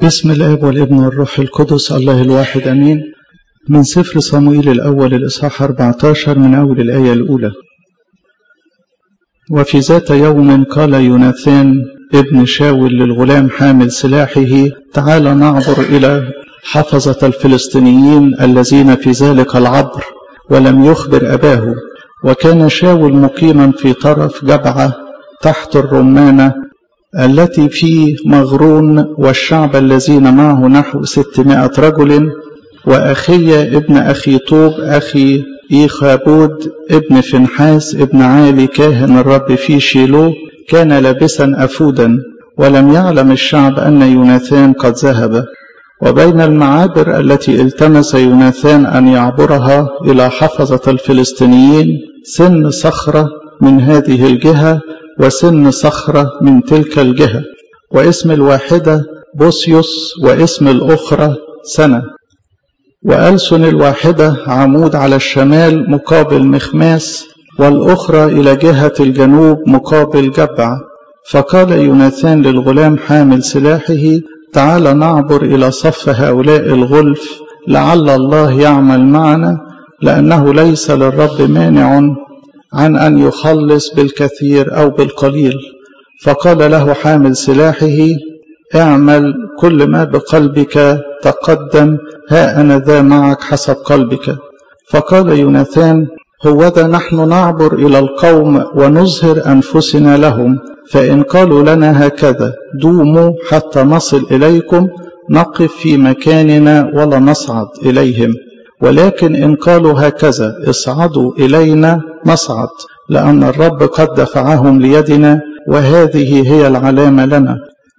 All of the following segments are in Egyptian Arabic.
بسم الاب والابن والروح القدس الله الواحد امين من سفر صموئيل الاول الاصحاح 14 من اول الايه الاولى وفي ذات يوم قال يوناثان ابن شاول للغلام حامل سلاحه تعال نعبر الى حفظه الفلسطينيين الذين في ذلك العبر ولم يخبر اباه وكان شاول مقيما في طرف جبعه تحت الرمانه التي في مغرون والشعب الذين معه نحو ستمائة رجل وأخي ابن أخي طوب أخي إيخابود ابن فنحاس ابن عالي كاهن الرب في شيلو كان لابسا أفودا ولم يعلم الشعب أن يوناثان قد ذهب وبين المعابر التي التمس يوناثان أن يعبرها إلى حفظة الفلسطينيين سن صخرة من هذه الجهة وسن صخرة من تلك الجهة واسم الواحدة بوسيوس واسم الأخرى سنة وألسن الواحدة عمود على الشمال مقابل مخماس والأخرى إلى جهة الجنوب مقابل جبع فقال يوناثان للغلام حامل سلاحه تعال نعبر إلى صف هؤلاء الغلف لعل الله يعمل معنا لأنه ليس للرب مانع عن أن يخلص بالكثير أو بالقليل فقال له حامل سلاحه اعمل كل ما بقلبك تقدم ها أنا ذا معك حسب قلبك فقال يوناثان هوذا نحن نعبر إلى القوم ونظهر أنفسنا لهم فإن قالوا لنا هكذا دوموا حتى نصل إليكم نقف في مكاننا ولا نصعد إليهم ولكن إن قالوا هكذا اصعدوا إلينا نصعد لأن الرب قد دفعهم ليدنا وهذه هي العلامة لنا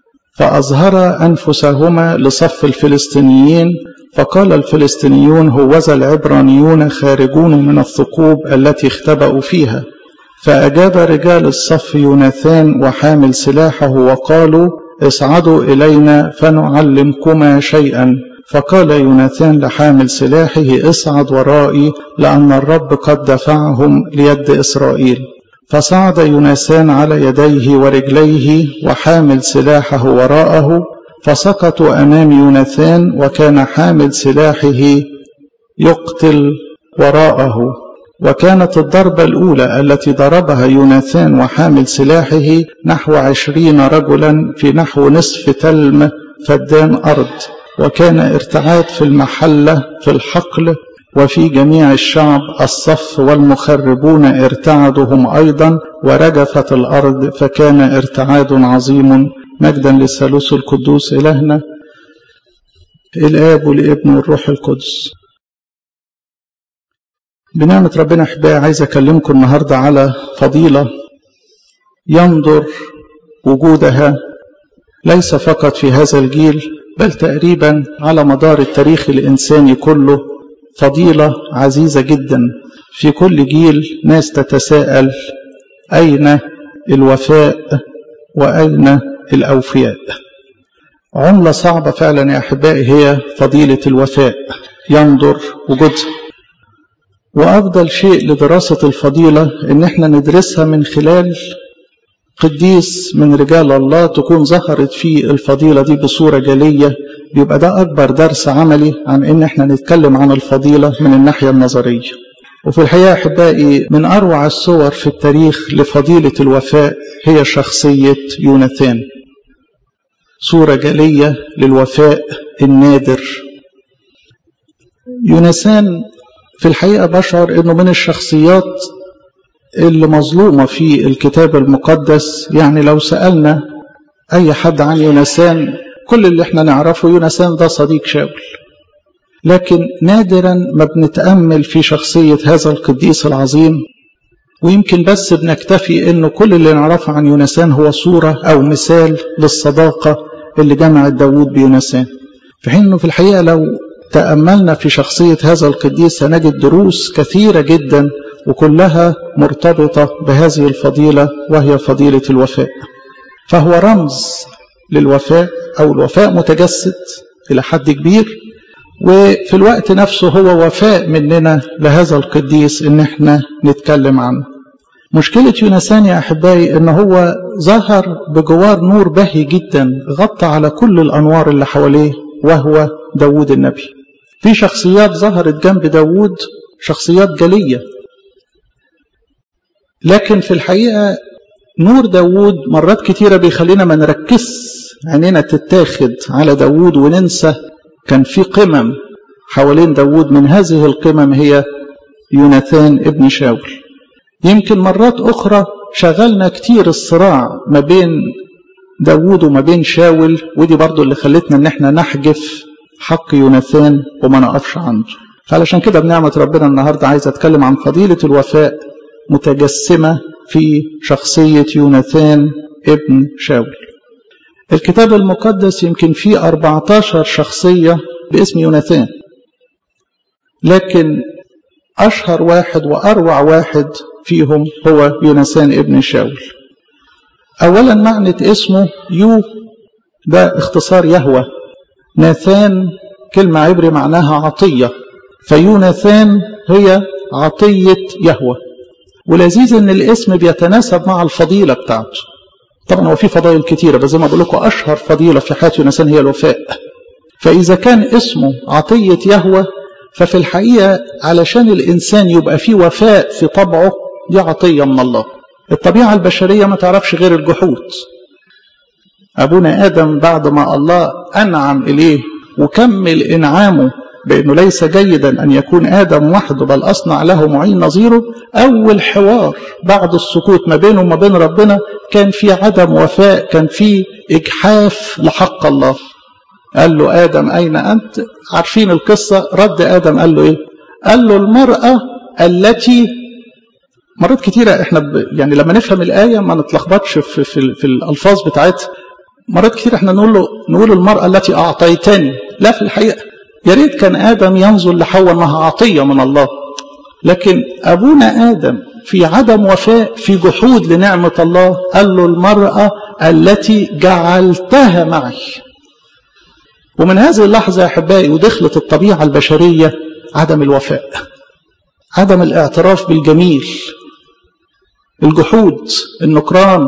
فأظهر أنفسهما لصف الفلسطينيين فقال الفلسطينيون هوذا العبرانيون خارجون من الثقوب التي اختبأوا فيها فأجاب رجال الصف يوناثان وحامل سلاحه وقالوا اصعدوا إلينا فنعلمكما شيئا فقال يوناثان لحامل سلاحه اصعد ورائي لأن الرب قد دفعهم ليد إسرائيل فصعد يوناثان على يديه ورجليه وحامل سلاحه وراءه فسقطوا أمام يوناثان وكان حامل سلاحه يقتل وراءه وكانت الضربة الأولى التي ضربها يوناثان وحامل سلاحه نحو عشرين رجلا في نحو نصف تلم فدان أرض وكان ارتعاد في المحلة في الحقل وفي جميع الشعب الصف والمخربون ارتعدوا هم أيضا ورجفت الأرض فكان ارتعاد عظيم مجدا للثالوث القدوس إلهنا الآب والابن والروح القدس بنعمة ربنا أحبائي عايز أكلمكم النهاردة على فضيلة ينظر وجودها ليس فقط في هذا الجيل بل تقريبا على مدار التاريخ الإنساني كله فضيلة عزيزة جدا في كل جيل ناس تتساءل أين الوفاء وأين الأوفياء عملة صعبة فعلا يا أحبائي هي فضيلة الوفاء ينظر وجودها وأفضل شيء لدراسة الفضيلة إن احنا ندرسها من خلال قديس من رجال الله تكون ظهرت فيه الفضيلة دي بصورة جلية بيبقى ده أكبر درس عملي عن إن إحنا نتكلم عن الفضيلة من الناحية النظرية وفي الحقيقة أحبائي من أروع الصور في التاريخ لفضيلة الوفاء هي شخصية يوناثان صورة جلية للوفاء النادر يوناثان في الحقيقة بشعر إنه من الشخصيات اللي مظلومة في الكتاب المقدس يعني لو سألنا أي حد عن يونسان كل اللي احنا نعرفه يونسان ده صديق شاول لكن نادرا ما بنتأمل في شخصية هذا القديس العظيم ويمكن بس بنكتفي انه كل اللي نعرفه عن يونسان هو صورة او مثال للصداقة اللي جمعت داوود بيونسان في حين انه في الحقيقة لو تأملنا في شخصية هذا القديس هنجد دروس كثيرة جدا وكلها مرتبطة بهذه الفضيلة وهي فضيلة الوفاء فهو رمز للوفاء أو الوفاء متجسد إلى حد كبير وفي الوقت نفسه هو وفاء مننا لهذا القديس إن احنا نتكلم عنه مشكلة يونسان يا أحبائي إن هو ظهر بجوار نور بهي جدا غطى على كل الأنوار اللي حواليه وهو داود النبي في شخصيات ظهرت جنب داود شخصيات جلية لكن في الحقيقة نور داود مرات كتيرة بيخلينا ما نركز عينينا تتاخد على داود وننسى كان في قمم حوالين داود من هذه القمم هي يوناثان ابن شاول يمكن مرات أخرى شغلنا كتير الصراع ما بين داود وما بين شاول ودي برضو اللي خلتنا ان احنا نحجف حق يوناثان وما نقفش عنده فعلشان كده بنعمة ربنا النهاردة عايز اتكلم عن فضيلة الوفاء متجسمة في شخصية يوناثان ابن شاول الكتاب المقدس يمكن فيه 14 شخصية باسم يوناثان لكن أشهر واحد وأروع واحد فيهم هو يونسان ابن شاول أولا معنى اسمه يو ده اختصار يهوى ناثان كلمة عبري معناها عطية فيوناثان هي عطية يهوى ولذيذ ان الاسم بيتناسب مع الفضيلة بتاعته طبعا هو في فضائل كتيرة بس زي ما بقول لكم أشهر فضيلة في حياة يونسان هي الوفاء فإذا كان اسمه عطية يهوى ففي الحقيقة علشان الإنسان يبقى فيه وفاء في طبعه دي عطية من الله الطبيعة البشرية ما تعرفش غير الجحود أبونا آدم بعد ما الله أنعم إليه وكمل إنعامه بأنه ليس جيدا أن يكون آدم وحده بل أصنع له معين نظيره أول حوار بعد السكوت ما بينه وما بين ربنا كان في عدم وفاء كان في إجحاف لحق الله قال له آدم أين أنت عارفين القصة رد آدم قال له إيه قال له المرأة التي مرات كتيرة احنا ب... يعني لما نفهم الآية ما نتلخبطش في, في, في الألفاظ بتاعتها مرات كتير احنا نقول له نقول المرأة التي أعطيتني لا في الحقيقة يا ريت كان آدم ينظر لحواء أنها عطية من الله لكن أبونا آدم في عدم وفاء في جحود لنعمة الله قال له المرأة التي جعلتها معي ومن هذه اللحظة يا أحبائي ودخلت الطبيعة البشرية عدم الوفاء عدم الاعتراف بالجميل الجحود النكران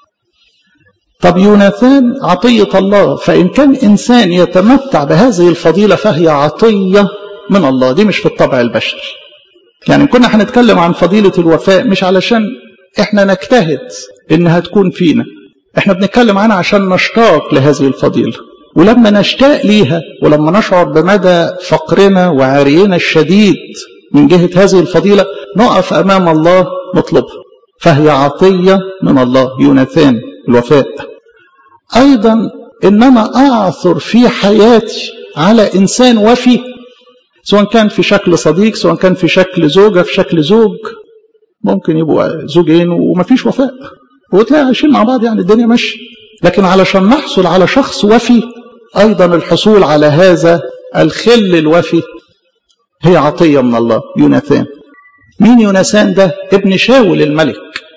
طب يوناثان عطية الله فإن كان إنسان يتمتع بهذه الفضيلة فهي عطية من الله دي مش في الطبع البشري يعني كنا هنتكلم عن فضيلة الوفاء مش علشان احنا نجتهد انها تكون فينا احنا بنتكلم عنها عشان نشتاق لهذه الفضيلة ولما نشتاق ليها ولما نشعر بمدى فقرنا وعرينا الشديد من جهة هذه الفضيلة نقف أمام الله نطلبها فهي عطية من الله يوناثان الوفاء أيضا إنما أعثر في حياتي على إنسان وفي سواء كان في شكل صديق سواء كان في شكل زوجة في شكل زوج ممكن يبقوا زوجين ومفيش وفاء وتلاقي عايشين مع بعض يعني الدنيا ماشيه لكن علشان نحصل على شخص وفي أيضا الحصول على هذا الخل الوفي هي عطية من الله يوناثان مين يوناثان ده ابن شاول الملك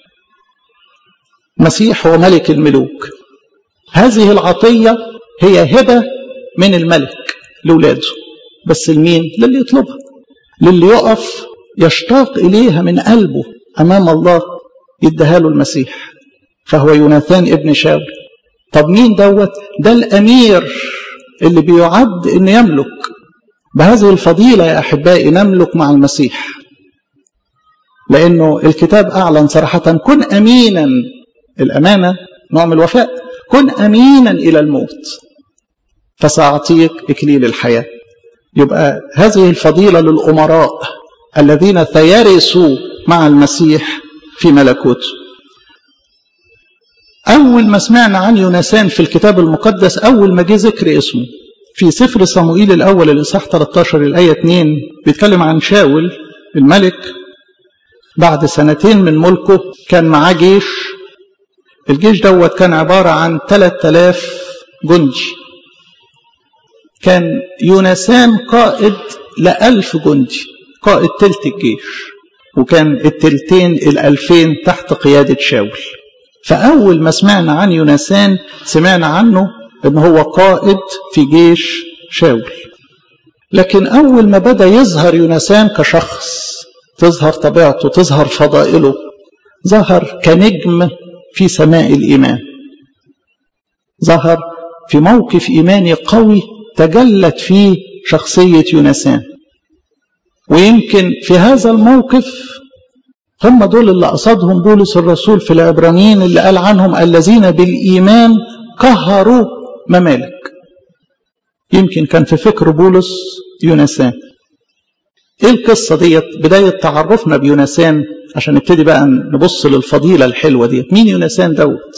مسيح هو ملك الملوك هذه العطية هي هبة من الملك لولاده بس لمين للي يطلبها للي يقف يشتاق إليها من قلبه أمام الله يديها له المسيح فهو يوناثان ابن شاول طب مين دوت ده الأمير اللي بيعد أن يملك بهذه الفضيلة يا أحبائي نملك مع المسيح لأنه الكتاب أعلن صراحة كن أمينا الأمانة نوع من الوفاء كن أمينا إلى الموت فسأعطيك إكليل الحياة يبقى هذه الفضيلة للأمراء الذين سيرثوا مع المسيح في ملكوته أول ما سمعنا عن يونسان في الكتاب المقدس أول ما جه ذكر اسمه في سفر صموئيل الأول الإصحاح 13 الآية 2 بيتكلم عن شاول الملك بعد سنتين من ملكه كان معاه جيش الجيش دوت كان عبارة عن 3000 جندي كان يونسان قائد لألف جندي قائد تلت الجيش وكان التلتين الألفين تحت قيادة شاول فأول ما سمعنا عن يونسان سمعنا عنه ان هو قائد في جيش شاول لكن أول ما بدأ يظهر يونسان كشخص تظهر طبيعته تظهر فضائله ظهر كنجم في سماء الإيمان ظهر في موقف إيماني قوي تجلت فيه شخصية يونسان ويمكن في هذا الموقف هم دول اللي قصدهم بولس الرسول في العبرانيين اللي قال عنهم الذين بالإيمان قهروا ممالك يمكن كان في فكر بولس يونسان ايه القصة ديت بداية تعرفنا بيونسان عشان نبتدي بقى نبص للفضيلة الحلوة ديت مين يونسان دوت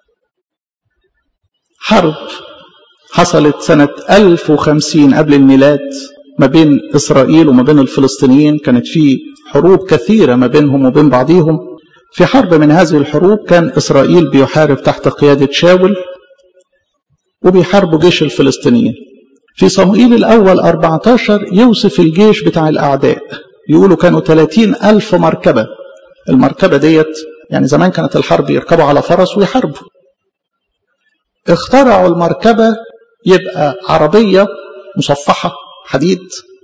حرب حصلت سنة 1050 قبل الميلاد ما بين إسرائيل وما بين الفلسطينيين كانت في حروب كثيرة ما بينهم وبين بعضهم في حرب من هذه الحروب كان إسرائيل بيحارب تحت قيادة شاول وبيحاربوا جيش الفلسطينيين في صموئيل الأول 14 يوصف الجيش بتاع الأعداء يقولوا كانوا 30 ألف مركبة المركبة ديت يعني زمان كانت الحرب يركبوا على فرس ويحاربوا اخترعوا المركبة يبقى عربية مصفحة حديد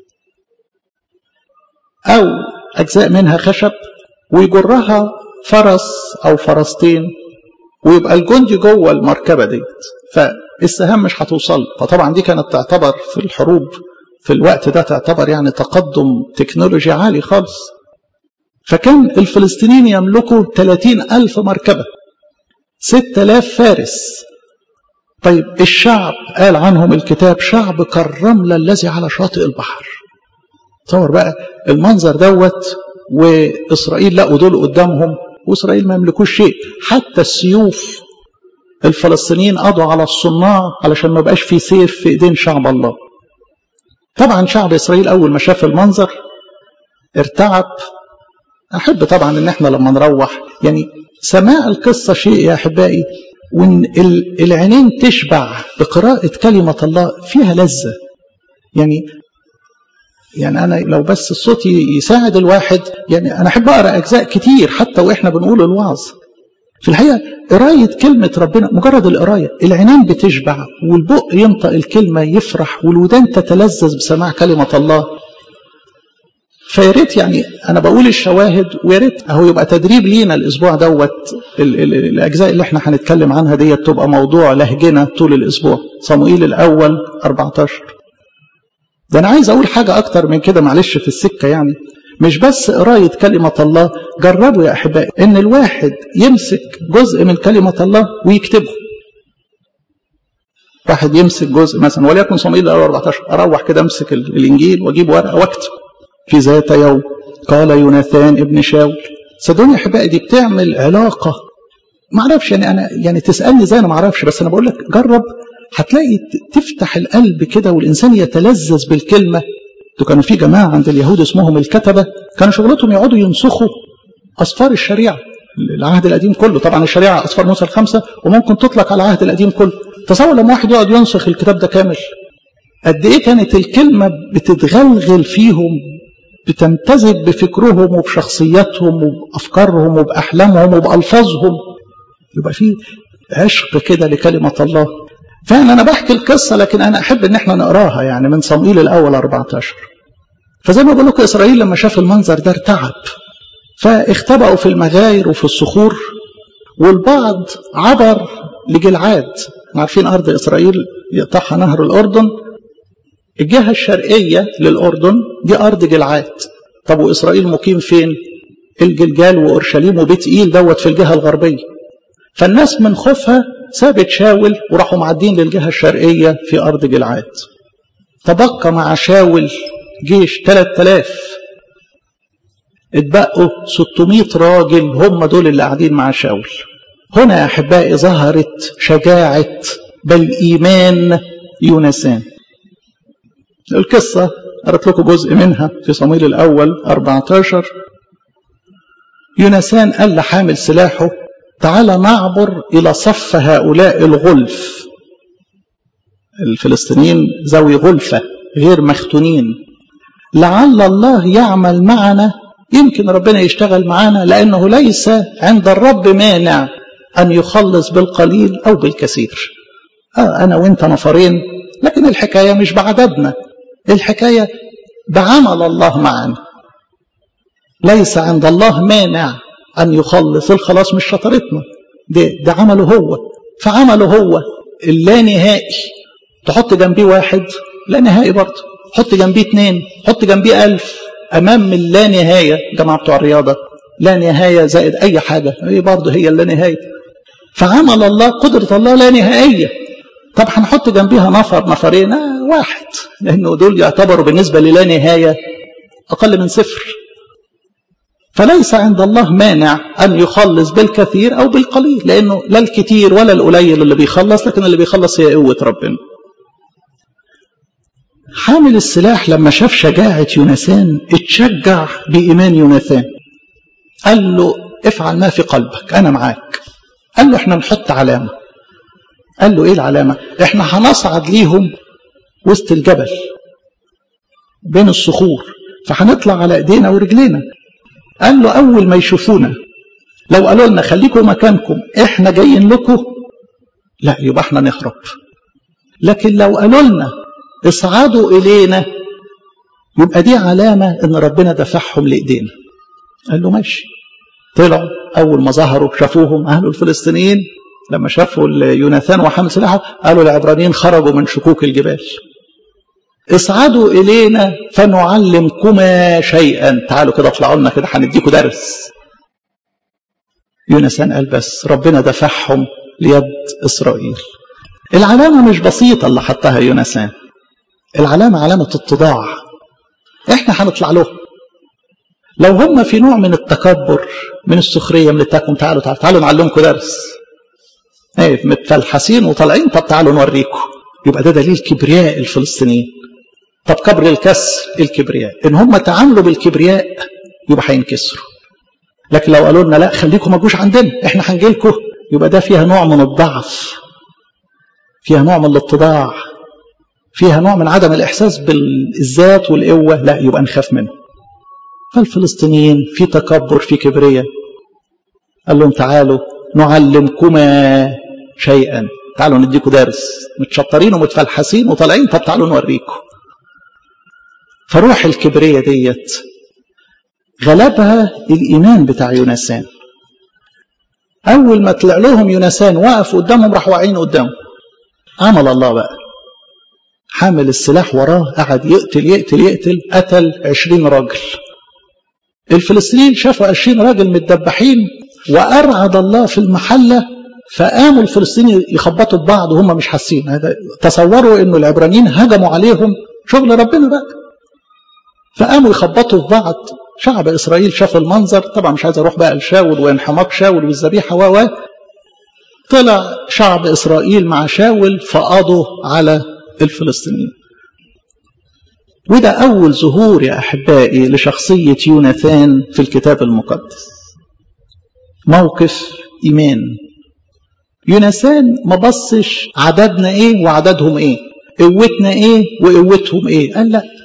أو أجزاء منها خشب ويجرها فرس أو فرستين ويبقى الجندي جوه المركبة ديت فالسهام مش هتوصل فطبعا دي كانت تعتبر في الحروب في الوقت ده تعتبر يعني تقدم تكنولوجي عالي خالص فكان الفلسطينيين يملكوا 30 ألف مركبة 6000 فارس طيب الشعب قال عنهم الكتاب شعب كالرملة الذي على شاطئ البحر تصور بقى المنظر دوت وإسرائيل لقوا دول قدامهم وإسرائيل ما يملكوش شيء حتى السيوف الفلسطينيين قضوا على الصناع علشان ما بقاش في سيف في ايدين شعب الله طبعا شعب إسرائيل أول ما شاف المنظر ارتعب أحب طبعا إن احنا لما نروح يعني سماع القصة شيء يا أحبائي وإن العينين تشبع بقراءة كلمة الله فيها لذة يعني يعني أنا لو بس الصوت يساعد الواحد يعني أنا أحب أقرأ أجزاء كتير حتى وإحنا بنقول الوعظ في الحقيقة قراية كلمة ربنا مجرد القراية العينين بتشبع والبق ينطق الكلمة يفرح والودان تتلذذ بسماع كلمة الله فيا ريت يعني انا بقول الشواهد ويا ريت اهو يبقى تدريب لينا الاسبوع دوت ال ال الاجزاء اللي احنا هنتكلم عنها ديت تبقى موضوع لهجنا طول الاسبوع صموئيل الاول 14 ده انا عايز اقول حاجه اكتر من كده معلش في السكه يعني مش بس قرايه كلمه الله جربوا يا احبائي ان الواحد يمسك جزء من كلمه الله ويكتبه واحد يمسك جزء مثلا وليكن صموئيل الاول 14 اروح كده امسك الانجيل واجيب ورقه واكتب في ذات يوم قال يوناثان ابن شاول صدقوني يا احبائي دي بتعمل علاقه ما اعرفش يعني انا يعني تسالني ازاي انا ما اعرفش بس انا بقول لك جرب هتلاقي تفتح القلب كده والانسان يتلذذ بالكلمه دول كانوا في جماعه عند اليهود اسمهم الكتبه كانوا شغلتهم يقعدوا ينسخوا اسفار الشريعه العهد القديم كله طبعا الشريعه اسفار موسى الخمسه وممكن تطلق على العهد القديم كله تصور لما واحد يقعد ينسخ الكتاب ده كامل قد ايه كانت الكلمه بتتغلغل فيهم بتمتزج بفكرهم وبشخصياتهم وبافكارهم وباحلامهم وبالفاظهم يبقى في عشق كده لكلمه الله فعلا انا بحكي القصه لكن انا احب ان احنا نقراها يعني من صموئيل الاول 14 فزي ما بقول لكم اسرائيل لما شاف المنظر ده ارتعب فاختبأوا في المغاير وفي الصخور والبعض عبر لجلعاد عارفين ارض اسرائيل يقطعها نهر الاردن الجهة الشرقية للأردن دي أرض جلعاد طب وإسرائيل مقيم فين الجلجال وأورشليم وبيت إيل دوت في الجهة الغربية فالناس من خوفها سابت شاول وراحوا معدين للجهة الشرقية في أرض جلعاد تبقى مع شاول جيش 3000 اتبقوا 600 راجل هم دول اللي قاعدين مع شاول هنا يا أحبائي ظهرت شجاعة بل إيمان يونسان القصة قرأت لكم جزء منها في صمويل الأول 14 يونسان قال لحامل سلاحه تعال نعبر إلى صف هؤلاء الغلف الفلسطينيين ذوي غلفة غير مختونين لعل الله يعمل معنا يمكن ربنا يشتغل معنا لأنه ليس عند الرب مانع أن يخلص بالقليل أو بالكثير آه أنا وإنت نفرين لكن الحكاية مش بعددنا الحكاية بعمل الله معنا ليس عند الله مانع أن يخلص الخلاص مش شطارتنا ده, ده عمله هو فعمله هو اللانهائي تحط جنبيه واحد لا نهائي برضه حط جنبيه اتنين حط جنبيه ألف أمام اللا نهاية جماعة بتوع الرياضة لا نهاية زائد أي حاجة هي برضه هي اللا نهاية فعمل الله قدرة الله لا نهائية طب هنحط جنبيها نفر نفرين آه واحد لأنه دول يعتبروا بالنسبة للا نهاية أقل من صفر فليس عند الله مانع أن يخلص بالكثير أو بالقليل لأنه لا الكثير ولا القليل اللي بيخلص لكن اللي بيخلص هي قوة ربنا حامل السلاح لما شاف شجاعة يوناثان اتشجع بإيمان يوناثان قال له افعل ما في قلبك أنا معاك قال له احنا نحط علامة قال له ايه العلامة احنا هنصعد ليهم وسط الجبل بين الصخور فهنطلع على ايدينا ورجلينا قال له اول ما يشوفونا لو قالوا لنا خليكم مكانكم احنا جايين لكم لا يبقى احنا نهرب لكن لو قالوا لنا اصعدوا الينا يبقى دي علامة ان ربنا دفعهم لايدينا قال له ماشي طلعوا اول ما ظهروا شافوهم اهل الفلسطينيين لما شافوا يوناثان وحامل سلاحه قالوا العبرانيين خرجوا من شكوك الجبال اصعدوا الينا فنعلمكما شيئا تعالوا كده اطلعوا لنا كده هنديكوا درس يوناثان قال بس ربنا دفعهم ليد اسرائيل العلامه مش بسيطه اللي حطها يوناثان العلامه علامه اتضاع احنا هنطلع لهم لو هم في نوع من التكبر من السخريه من التكم تعالوا تعالوا تعالوا نعلمكم درس ايه متفلحسين وطالعين طب تعالوا نوريكم يبقى ده دليل كبرياء الفلسطينيين طب كبر الكسر الكبرياء ان هم تعاملوا بالكبرياء يبقى هينكسروا لكن لو قالوا لنا لا خليكم ما تجوش عندنا احنا هنجي لكم يبقى ده فيها نوع من الضعف فيها نوع من الاتضاع فيها نوع من عدم الاحساس بالذات والقوه لا يبقى نخاف منه فالفلسطينيين في تكبر في كبرياء قال لهم تعالوا نعلمكما شيئا تعالوا نديكم درس متشطرين ومتفلحسين وطالعين طب تعالوا نوريكم فروح الكبرية ديت غلبها الإيمان بتاع يونسان أول ما طلع لهم يونسان وقف قدامهم راح واقعين قدامه عمل الله بقى حامل السلاح وراه قعد يقتل يقتل يقتل قتل عشرين راجل الفلسطينيين شافوا عشرين راجل متدبحين وأرعد الله في المحلة فقاموا الفلسطينيين يخبطوا ببعض وهم مش حاسين هذا تصوروا انه العبرانيين هجموا عليهم شغل ربنا بقى فقاموا يخبطوا في بعض شعب اسرائيل شاف المنظر طبعا مش عايز اروح بقى لشاول وانحماق شاول والذبيحه و طلع شعب اسرائيل مع شاول فقضوا على الفلسطينيين وده اول ظهور يا احبائي لشخصيه يوناثان في الكتاب المقدس موقف ايمان يونسان ما بصش عددنا ايه وعددهم ايه قوتنا ايه وقوتهم ايه قال لا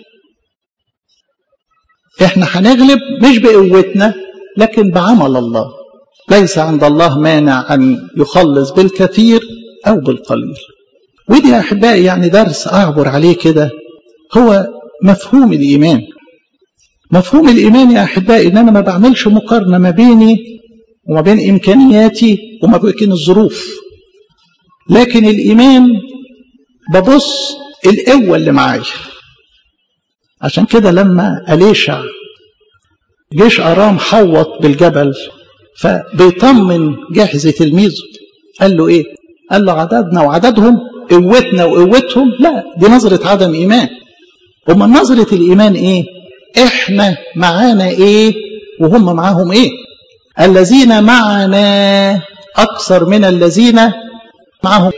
احنا هنغلب مش بقوتنا لكن بعمل الله ليس عند الله مانع ان يخلص بالكثير او بالقليل ودي يا احبائي يعني درس اعبر عليه كده هو مفهوم الايمان مفهوم الايمان يا احبائي ان انا ما بعملش مقارنه ما بيني وما بين إمكانياتي وما بين الظروف لكن الإيمان ببص القوة اللي معايا عشان كده لما أليشع جيش أرام حوط بالجبل فبيطمن جاهز تلميذه قال له إيه قال له عددنا وعددهم قوتنا وقوتهم لا دي نظرة عدم إيمان أما نظرة الإيمان إيه إحنا معانا إيه وهم معاهم إيه الذين معنا أكثر من الذين معهم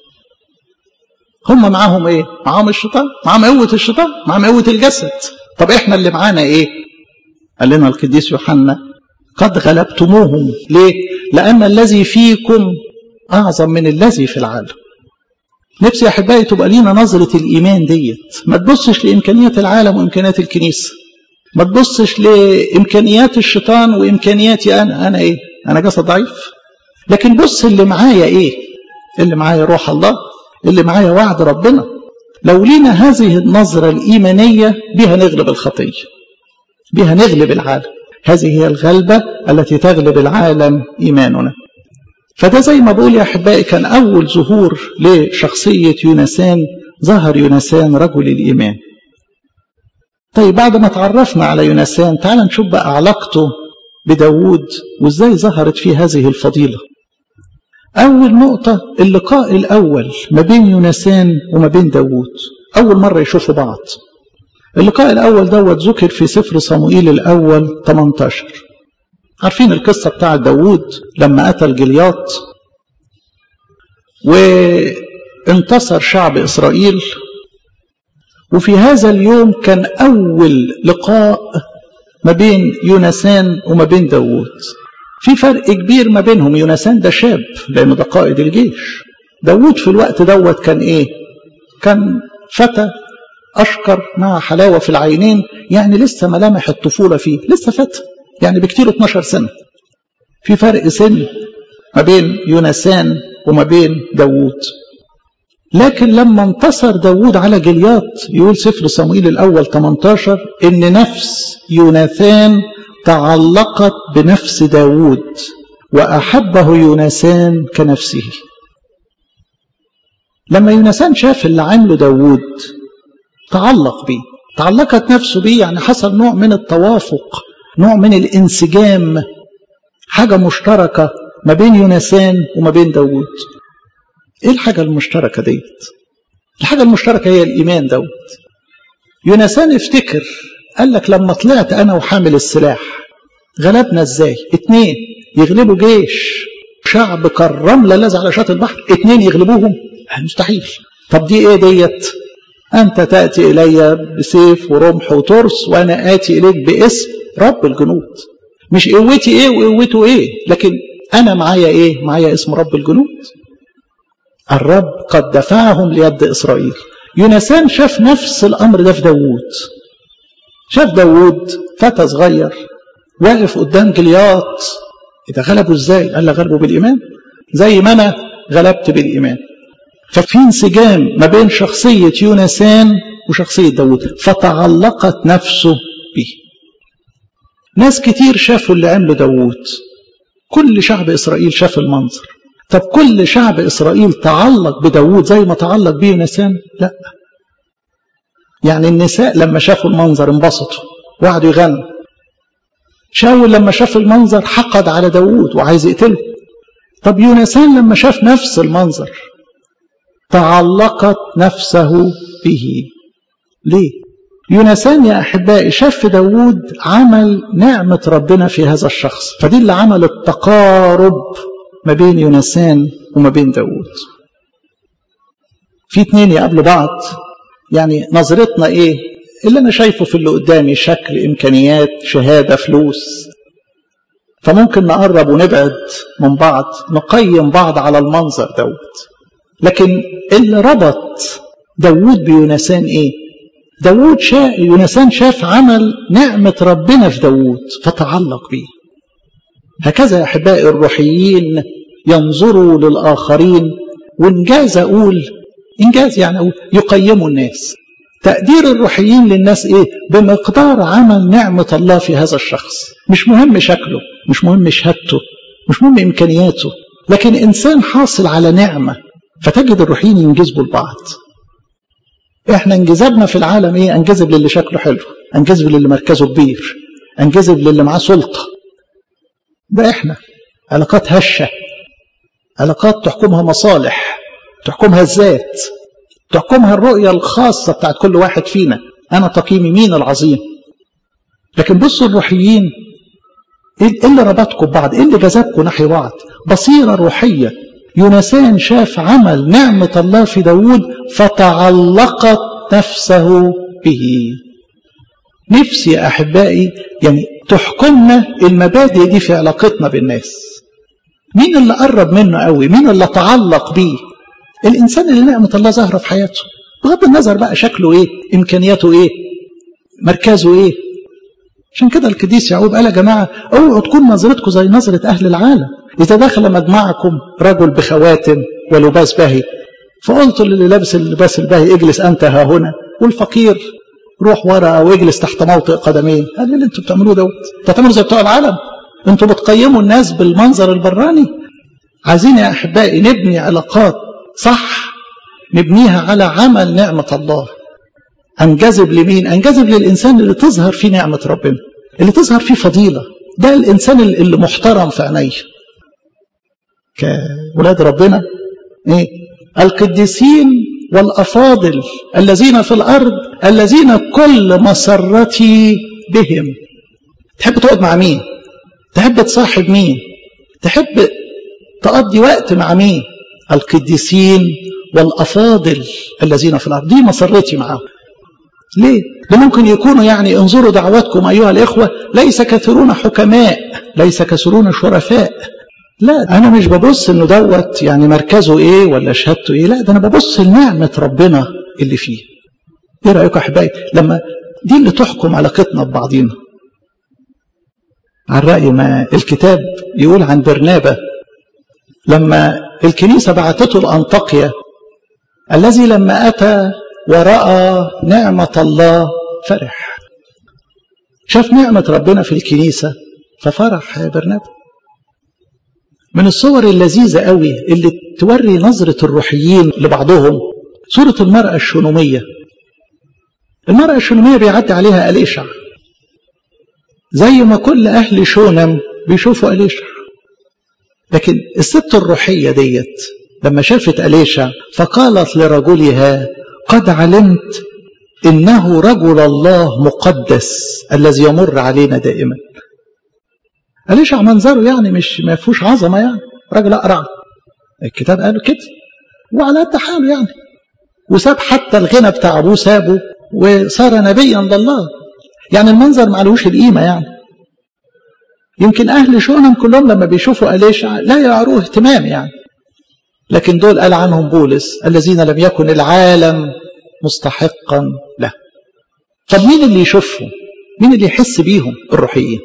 هم معاهم ايه معاهم الشيطان معاهم قوة الشيطان معاهم قوة الجسد طب احنا اللي معانا ايه قال لنا القديس يوحنا قد غلبتموهم ليه لأن الذي فيكم أعظم من الذي في العالم نفسي يا أحبائي تبقى لينا نظرة الإيمان ديت ما تبصش لإمكانيات العالم وإمكانيات الكنيسة ما تبصش لإمكانيات الشيطان وإمكانياتي أنا أنا إيه أنا جسد ضعيف لكن بص اللي معايا إيه اللي معايا روح الله اللي معايا وعد ربنا لو لينا هذه النظرة الإيمانية بها نغلب الخطية بها نغلب العالم هذه هي الغلبة التي تغلب العالم إيماننا فده زي ما بقول يا أحبائي كان أول ظهور لشخصية يونسان ظهر يونسان رجل الإيمان طيب بعد ما تعرفنا على يونسان تعال نشوف بقى علاقته بداود وازاي ظهرت فيه هذه الفضيلة أول نقطة اللقاء الأول ما بين يونسان وما بين داود أول مرة يشوفوا بعض اللقاء الأول دوت ذكر في سفر صموئيل الأول 18 عارفين القصة بتاع داود لما قتل جلياط وانتصر شعب إسرائيل وفي هذا اليوم كان أول لقاء ما بين يونسان وما بين داود في فرق كبير ما بينهم يونسان ده شاب لأنه ده قائد الجيش داود في الوقت دوت كان إيه كان فتى أشقر مع حلاوة في العينين يعني لسه ملامح الطفولة فيه لسه فتى يعني بكتير 12 سنة في فرق سن ما بين يونسان وما بين داوود لكن لما انتصر داوود على جلياط يقول سفر صموئيل الأول 18 إن نفس يوناثان تعلقت بنفس داوود وأحبه يونسان كنفسه لما يونسان شاف اللي عمله داوود تعلق بيه تعلقت نفسه بيه يعني حصل نوع من التوافق نوع من الانسجام حاجة مشتركة ما بين يونسان وما بين داوود ايه الحاجة المشتركة ديت الحاجة المشتركة هي الإيمان دوت يونسان افتكر قال لك لما طلعت أنا وحامل السلاح غلبنا ازاي اتنين يغلبوا جيش شعب كالرملة الذي على شاطئ البحر اتنين يغلبوهم مستحيل طب دي ايه ديت أنت تأتي إلي بسيف ورمح وترس وأنا آتي إليك باسم رب الجنود مش قوتي إيه وقوته إيه لكن أنا معايا إيه معايا اسم رب الجنود الرب قد دفعهم ليد إسرائيل يونسان شاف نفس الأمر ده في داوود شاف داوود فتى صغير واقف قدام جلياط إذا غلبوا إزاي قال لك غلبوا بالإيمان زي ما أنا غلبت بالإيمان ففي انسجام ما بين شخصية يونسان وشخصية داود فتعلقت نفسه به ناس كتير شافوا اللي عمله داود كل شعب إسرائيل شاف المنظر طب كل شعب إسرائيل تعلق بداود زي ما تعلق به يونسان لا يعني النساء لما شافوا المنظر انبسطوا وقعدوا يغنوا شاول لما شاف المنظر حقد على داود وعايز يقتله طب يونسان لما شاف نفس المنظر تعلقت نفسه به ليه يونسان يا أحبائي شاف في داود عمل نعمة ربنا في هذا الشخص فدي اللي عمل التقارب ما بين يونسان وما بين داود في اتنين يقابلوا بعض يعني نظرتنا ايه اللي انا شايفه في اللي قدامي شكل امكانيات شهادة فلوس فممكن نقرب ونبعد من بعض نقيم بعض على المنظر دوت لكن اللي ربط داوود بيونسان ايه داوود شا... يونسان شاف عمل نعمة ربنا في داوود فتعلق بيه هكذا يا أحبائي الروحيين ينظروا للآخرين وإنجاز أقول إنجاز يعني أقول يقيموا الناس تقدير الروحيين للناس إيه بمقدار عمل نعمة الله في هذا الشخص مش مهم شكله مش مهم شهادته مش مهم إمكانياته لكن إنسان حاصل على نعمة فتجد الروحيين ينجذبوا لبعض احنا انجذبنا في العالم ايه انجذب للي شكله حلو انجذب للي مركزه كبير انجذب للي معاه سلطه ده احنا علاقات هشه علاقات تحكمها مصالح تحكمها الذات تحكمها الرؤيه الخاصه بتاعت كل واحد فينا انا تقييمي مين العظيم لكن بصوا الروحيين ايه اللي ربطكم ببعض ايه اللي جذبكم ناحيه بعض بصيره روحيه يونسان شاف عمل نعمة الله في داود فتعلقت نفسه به نفسي يا أحبائي يعني تحكمنا المبادئ دي في علاقتنا بالناس مين اللي قرب منه قوي مين اللي تعلق بيه الإنسان اللي نعمة الله ظاهرة في حياته بغض النظر بقى شكله إيه إمكانياته إيه مركزه إيه عشان كده القديس يعقوب قال يا جماعة اوعوا تكون نظرتكم زي نظرة أهل العالم إذا دخل مجمعكم رجل بخواتم ولباس باهي فقلت للي لابس اللباس الباهي اجلس أنت ها هنا والفقير روح ورا او اجلس تحت موطئ قدمين قال ايه اللي انتوا بتعملوه دوت انتوا بتعملوا زي بتوع العالم انتوا بتقيموا الناس بالمنظر البراني عايزين يا احبائي نبني علاقات صح نبنيها على عمل نعمه الله انجذب لمين انجذب للانسان اللي تظهر فيه نعمه ربنا اللي تظهر فيه فضيله ده الانسان اللي محترم في عينيه كولاد ربنا ايه القديسين والافاضل الذين في الارض الذين كل مسرتي بهم تحب تقعد مع مين تحب تصاحب مين تحب تقضي وقت مع مين القديسين والافاضل الذين في الارض دي مسرتي معاهم ليه ده ممكن يكونوا يعني انظروا دعواتكم ايها الاخوه ليس كثيرون حكماء ليس كثيرون شرفاء لا انا مش ببص انه دوت يعني مركزه ايه ولا شهادته ايه لا ده انا ببص لنعمه ربنا اللي فيه ايه رايكم يا احبائي لما دي اللي تحكم علاقتنا ببعضينا عن راي ما الكتاب يقول عن برنابه لما الكنيسه بعتته لانطاكيا الذي لما اتى وراى نعمه الله فرح شاف نعمه ربنا في الكنيسه ففرح يا برنابه من الصور اللذيذة قوي اللي توري نظرة الروحيين لبعضهم صورة المرأة الشونومية المرأة الشونومية بيعدي عليها أليشع زي ما كل أهل شونم بيشوفوا أليشع لكن الست الروحية ديت لما شافت أليشع فقالت لرجلها قد علمت إنه رجل الله مقدس الذي يمر علينا دائما أليشع منظره يعني مش ما فيهوش عظمه يعني راجل اقرع الكتاب قال كده وعلى قد حاله يعني وساب حتى الغنى بتاع ابوه سابه وصار نبيا لله يعني المنظر ما عليهوش القيمه يعني يمكن اهل شؤونهم كلهم لما بيشوفوا أليشع لا يعروه اهتمام يعني لكن دول قال عنهم بولس الذين لم يكن العالم مستحقا له طب مين اللي يشوفهم مين اللي يحس بيهم الروحيين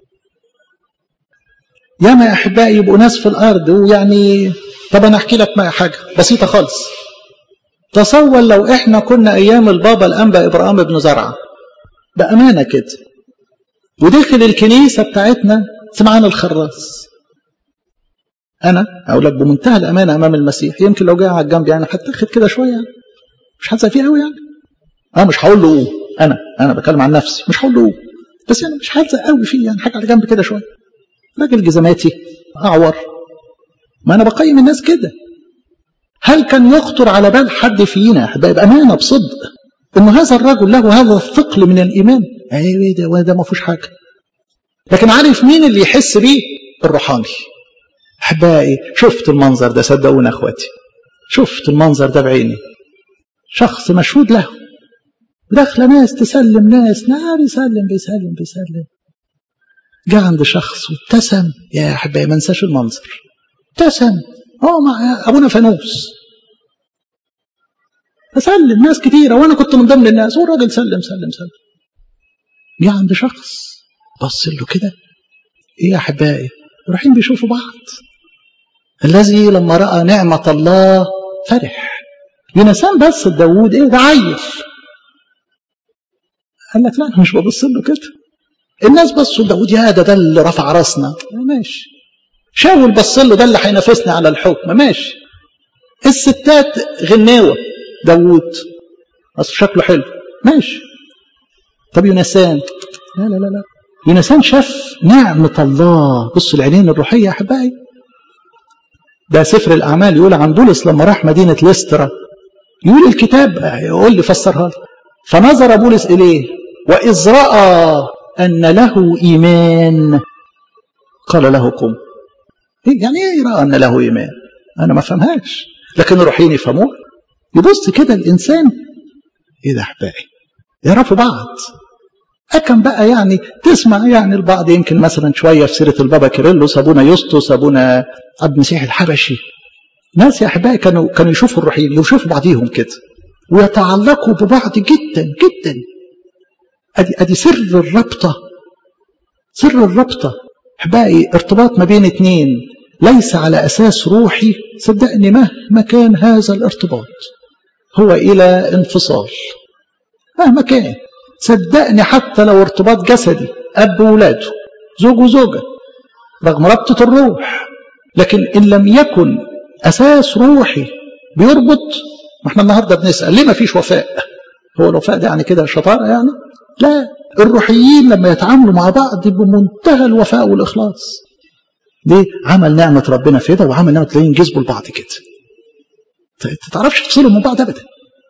ياما يا احبائي يبقوا ناس في الارض ويعني طب انا احكي لك ما حاجه بسيطه خالص تصور لو احنا كنا ايام البابا الانبا ابراهيم بن زرعه بامانه كده ودخل الكنيسه بتاعتنا سمعان الخراس انا اقول لك بمنتهى الامانه امام المسيح يمكن لو جه على الجنب يعني هتاخد كده شويه مش هتزق فيه قوي يعني انا مش هقول له قوم انا انا بتكلم عن نفسي مش هقول له قوم بس يعني مش هلزق قوي فيه يعني حاجه على جنب كده شويه راجل جزماتي اعور ما انا بقيم الناس كده هل كان يخطر على بال حد فينا احبائي بامانه بصدق ان هذا الرجل له هذا الثقل من الايمان ايوه ده وده ما فيهوش حاجه لكن عارف مين اللي يحس بيه الروحاني احبائي شفت المنظر ده صدقونا اخواتي شفت المنظر ده بعيني شخص مشهود له داخله ناس تسلم ناس نعم بيسلم بيسلم بيسلم جاء عند شخص وابتسم يا احبائي ما انساش المنظر ابتسم اه مع ابونا فانوس فسلم ناس كتيرة وانا كنت من ضمن الناس والراجل سلم سلم سلم جه عند شخص بص له كده ايه يا احبائي رايحين بيشوفوا بعض الذي لما راى نعمه الله فرح يونسان بس داوود ايه ده عيل قال لك لا انا مش ببص له كده الناس بصوا داوود يا ده ده اللي رفع راسنا ماشي شاول بص له ده اللي هينافسنا على الحكم ماشي الستات غناوه داوود اصل شكله حلو ماشي طب يونسان لا لا لا لا يونسان شاف نعمة الله بصوا العينين الروحية يا أحبائي ده سفر الأعمال يقول عن بولس لما راح مدينة ليسترا يقول الكتاب يقول لي فسرها لي فنظر بولس إليه وإذ رأى أن له إيمان قال له قم إيه يعني إيه رأى أن له إيمان أنا ما فهمهاش لكن الروحيين يفهموها يبص كده الإنسان إيه ده أحبائي يعرفوا بعض أكم بقى يعني تسمع يعني البعض يمكن مثلا شوية في سيرة البابا كيرلس أبونا يسطس أبونا عبد المسيح الحبشي ناس يا أحبائي كانوا كانوا يشوفوا الروحيين يشوفوا بعضيهم كده ويتعلقوا ببعض جدا جدا أدي أدي سر الرابطة سر الرابطة أحبائي ارتباط ما بين اتنين ليس على أساس روحي صدقني مهما كان هذا الارتباط هو إلى انفصال مهما كان صدقني حتى لو ارتباط جسدي اب وولاده زوج وزوجه رغم ربطه الروح لكن ان لم يكن اساس روحي بيربط ما احنا النهارده بنسال ليه ما فيش وفاء هو الوفاء ده يعني كده شطاره يعني لا الروحيين لما يتعاملوا مع بعض بمنتهى الوفاء والاخلاص ليه عمل نعمه ربنا في ده وعمل نعمه تلاقيهم ينجذبوا لبعض كده ما تعرفش تفصلهم من بعض ابدا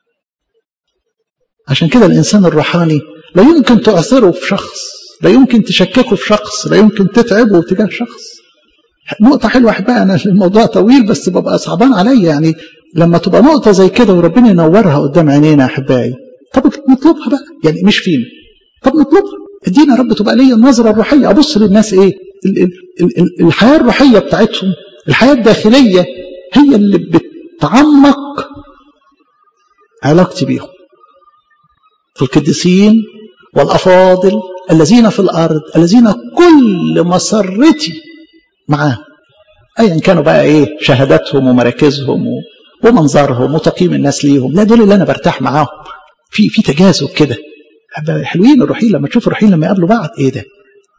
عشان كده الانسان الروحاني لا يمكن تعثره في شخص لا يمكن تشككه في شخص لا يمكن تتعبه تجاه شخص نقطة حلوة أحبها أنا الموضوع طويل بس ببقى صعبان عليا يعني لما تبقى نقطة زي كده وربنا ينورها قدام عينينا أحبائي طب نطلبها بقى يعني مش فينا طب نطلبها ادينا يا رب تبقى ليا النظرة الروحية أبص للناس إيه ال ال ال الحياة الروحية بتاعتهم الحياة الداخلية هي اللي بتعمق علاقتي بيهم في القديسين والأفاضل الذين في الأرض الذين كل مسرتي معاهم أيا كانوا بقى إيه شهاداتهم ومراكزهم ومنظرهم وتقييم الناس ليهم لا دول اللي أنا برتاح معاهم في في تجاذب كده حلوين الروحيين لما تشوف الروحيين لما يقابلوا بعض إيه ده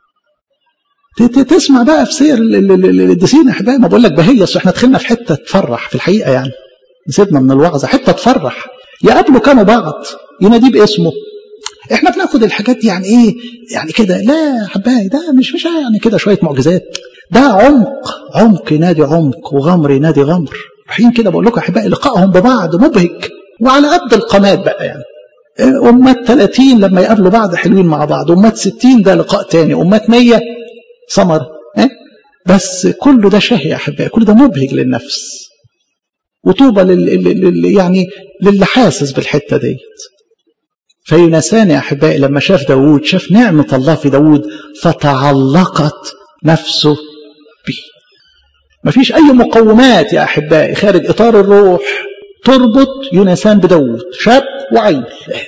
تسمع بقى في سير القديسين احبائي ما بقول لك بهية اصل احنا دخلنا في حته تفرح في الحقيقه يعني نسيبنا من الوعظه حته تفرح يقابلوا كانوا بعض يناديه باسمه احنا بناخد الحاجات دي يعني ايه يعني كده لا يا حبايبي ده مش مش يعني كده شويه معجزات ده عمق عمق ينادي عمق وغمر ينادي غمر رايحين كده بقول لكم احبائي لقائهم ببعض مبهج وعلى قد القامات بقى يعني أمات 30 لما يقابلوا بعض حلوين مع بعض أمات 60 ده لقاء تاني أمات 100 ثمر اه؟ بس كله ده شهي يا أحبائي كل ده مبهج للنفس وطوبى لل... لل... يعني للي حاسس بالحتة ديت فيونسان يا أحبائي لما شاف داود شاف نعمة الله في داود فتعلقت نفسه به مفيش أي مقومات يا أحبائي خارج إطار الروح تربط يونسان بداود شاب وعيل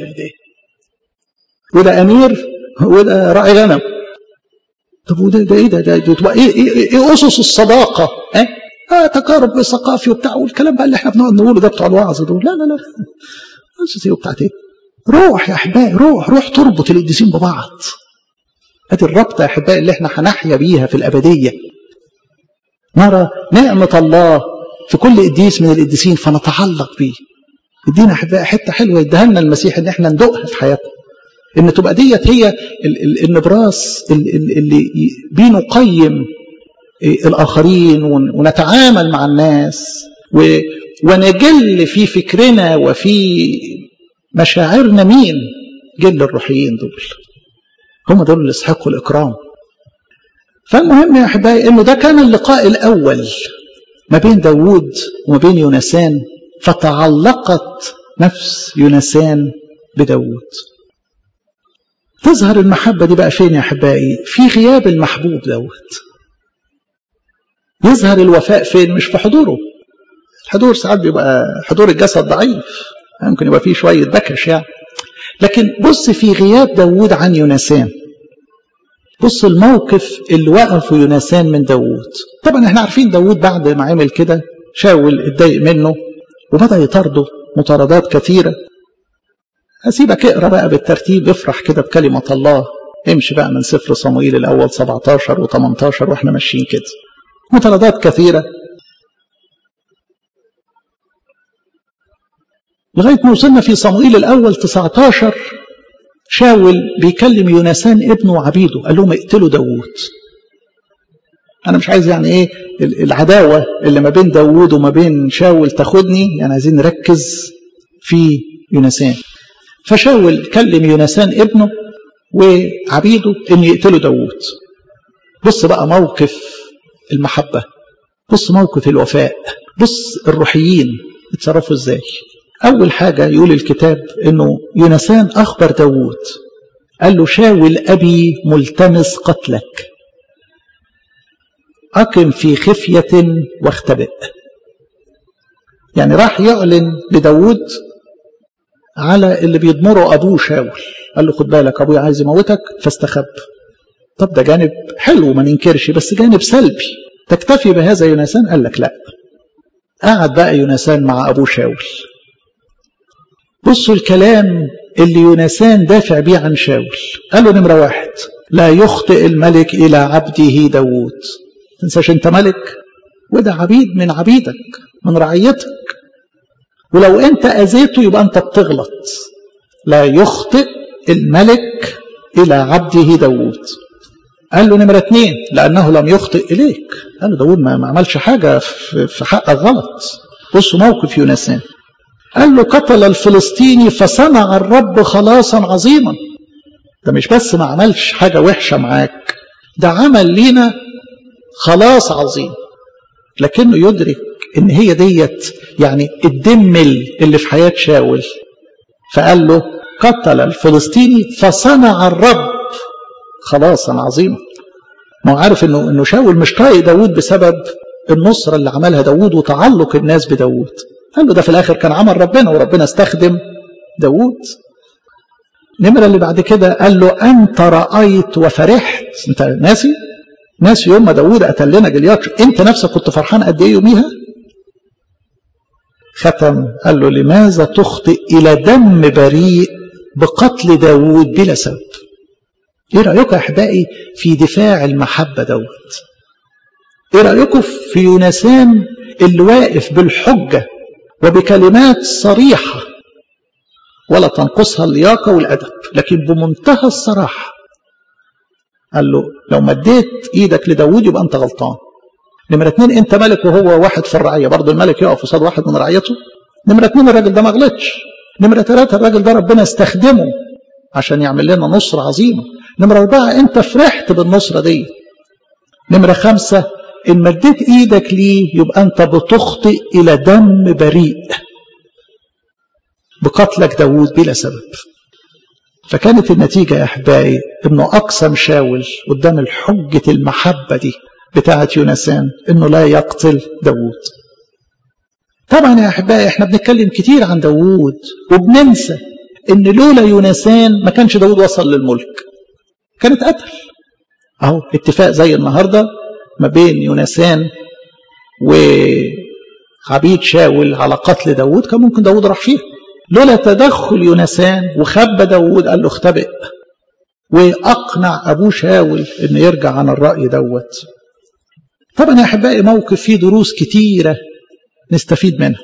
وده أمير وده راعي غنم طب وده ده ايه ده ده, ده, ده ايه, ايه, ايه اسس الصداقه اه, آه تقارب ثقافي وبتاع والكلام بقى اللي احنا بنقعد نقوله ده بتوع الوعظ دول لا لا لا اسس ايه وبتاعت ايه روح يا احبائي روح روح تربط القديسين ببعض ادي الرابطه يا احبائي اللي احنا هنحيا بيها في الابديه نرى نعمه الله في كل قديس من القديسين فنتعلق بيه ادينا احبائي حته حلوه يديها لنا المسيح ان احنا ندوقها في حياتنا ان تبقى ديت هي النبراس اللي بنقيم الاخرين ونتعامل مع الناس ونجل في فكرنا وفي مشاعرنا مين جل الروحيين دول هم دول اللي يستحقوا الاكرام فالمهم يا احبائي انه ده كان اللقاء الاول ما بين داوود وما بين يونسان فتعلقت نفس يونسان بداوود تظهر المحبة دي بقى فين يا أحبائي في غياب المحبوب دوت يظهر الوفاء فين مش في حضوره الحضور ساعات بيبقى حضور الجسد ضعيف ممكن يبقى فيه شوية بكش يعني لكن بص في غياب داوود عن يونسان بص الموقف اللي وقفه يونسان من داوود طبعا احنا عارفين داوود بعد ما عمل كده شاول اتضايق منه وبدأ يطارده مطاردات كثيرة هسيبك اقرا بقى بالترتيب افرح كده بكلمة الله امشي بقى من سفر صموئيل الأول 17 و18 واحنا ماشيين كده مطاردات كثيرة لغاية ما وصلنا في صموئيل الأول 19 شاول بيكلم يونسان ابنه وعبيده قال لهم اقتلوا داوود أنا مش عايز يعني إيه العداوة اللي ما بين داوود وما بين شاول تاخدني يعني عايزين نركز في يونسان فشاول كلم يونسان ابنه وعبيده ان يقتلوا داوود بص بقى موقف المحبة بص موقف الوفاء بص الروحيين اتصرفوا ازاي اول حاجة يقول الكتاب انه يونسان اخبر داوود قال له شاول ابي ملتمس قتلك اقم في خفية واختبئ يعني راح يعلن لداوود على اللي بيضمره ابوه شاول قال له خد بالك ابويا عايز يموتك فاستخب طب ده جانب حلو ما ننكرش بس جانب سلبي تكتفي بهذا يونسان قال لك لا قعد بقى يونسان مع ابوه شاول بصوا الكلام اللي يونسان دافع بيه عن شاول قال له نمرة واحد لا يخطئ الملك إلى عبده داود تنساش انت ملك وده عبيد من عبيدك من رعيتك ولو انت اذيته يبقى انت بتغلط لا يخطئ الملك الى عبده داود قال له نمرة اتنين لأنه لم يخطئ إليك قال له داود ما عملش حاجة في حقك غلط بصوا موقف يونسان قال له قتل الفلسطيني فصنع الرب خلاصا عظيما ده مش بس ما عملش حاجة وحشة معاك ده عمل لينا خلاص عظيم لكنه يدرك ان هي ديت يعني الدمل اللي في حياة شاول فقال له قتل الفلسطيني فصنع الرب خلاصا عظيما ما هو عارف انه انه شاول مش طايق داوود بسبب النصرة اللي عملها داوود وتعلق الناس بداوود قال له ده في الاخر كان عمل ربنا وربنا استخدم داوود النمرة اللي بعد كده قال له أنت رأيت وفرحت أنت ناسي ناسي يوم ما داوود قتل لنا جلياتش أنت نفسك كنت فرحان قد إيه يوميها ختم قال له لماذا تخطئ إلى دم بريء بقتل داوود بلا سبب ايه رأيكم يا احبائي في دفاع المحبة دوت ايه رأيكم في يونسان اللي واقف بالحجة وبكلمات صريحة ولا تنقصها اللياقة والأدب لكن بمنتهى الصراحة قال له لو مديت ايدك لداود يبقى انت غلطان نمرة اتنين انت ملك وهو واحد في الرعية برضه الملك يقف قصاد واحد من رعيته نمرة اتنين الراجل ده ما غلطش نمرة ثلاثة الراجل ده ربنا استخدمه عشان يعمل لنا نصرة عظيمة نمرة أربعة أنت فرحت بالنصرة دي نمرة خمسة إن مديت إيدك ليه يبقى أنت بتخطئ إلى دم بريء بقتلك داوود بلا سبب فكانت النتيجة يا أحبائي إنه أقسم شاول قدام الحجة المحبة دي بتاعة يونسان إنه لا يقتل داوود طبعا يا أحبائي إحنا بنتكلم كتير عن داوود وبننسى إن لولا يونسان ما كانش داوود وصل للملك كانت قتل اهو اتفاق زي النهارده ما بين يونسان وعبيد شاول على قتل داوود كان ممكن داوود راح فيها لولا تدخل يونسان وخبى داوود قال له اختبئ واقنع ابوه شاول انه يرجع عن الراي دوت طبعا يا احبائي موقف فيه دروس كتيره نستفيد منها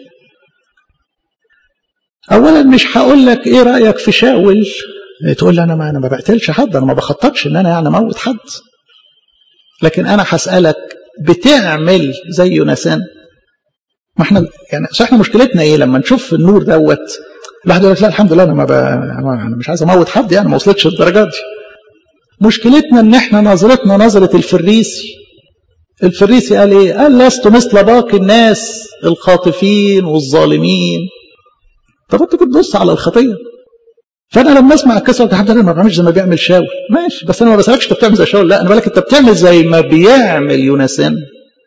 اولا مش هقول لك ايه رايك في شاول تقول لي انا ما انا ما بقتلش حد انا ما بخططش ان انا يعني اموت حد لكن انا هسالك بتعمل زي يونسان ما احنا يعني احنا مشكلتنا ايه لما نشوف النور دوت الواحد يقول لك لا الحمد لله انا ما ب... انا مش عايز اموت حد يعني ما وصلتش للدرجه دي مشكلتنا ان احنا نظرتنا نظره الفريسي الفريسي قال ايه قال لست مثل باقي الناس الخاطفين والظالمين طب انت بتبص على الخطيه فانا لما اسمع القصه الحمد لله ما بعملش زي ما بيعمل شاول ماشي بس انا ما بسالكش انت بتعمل زي شاول لا انا بالك انت بتعمل زي ما بيعمل يونسان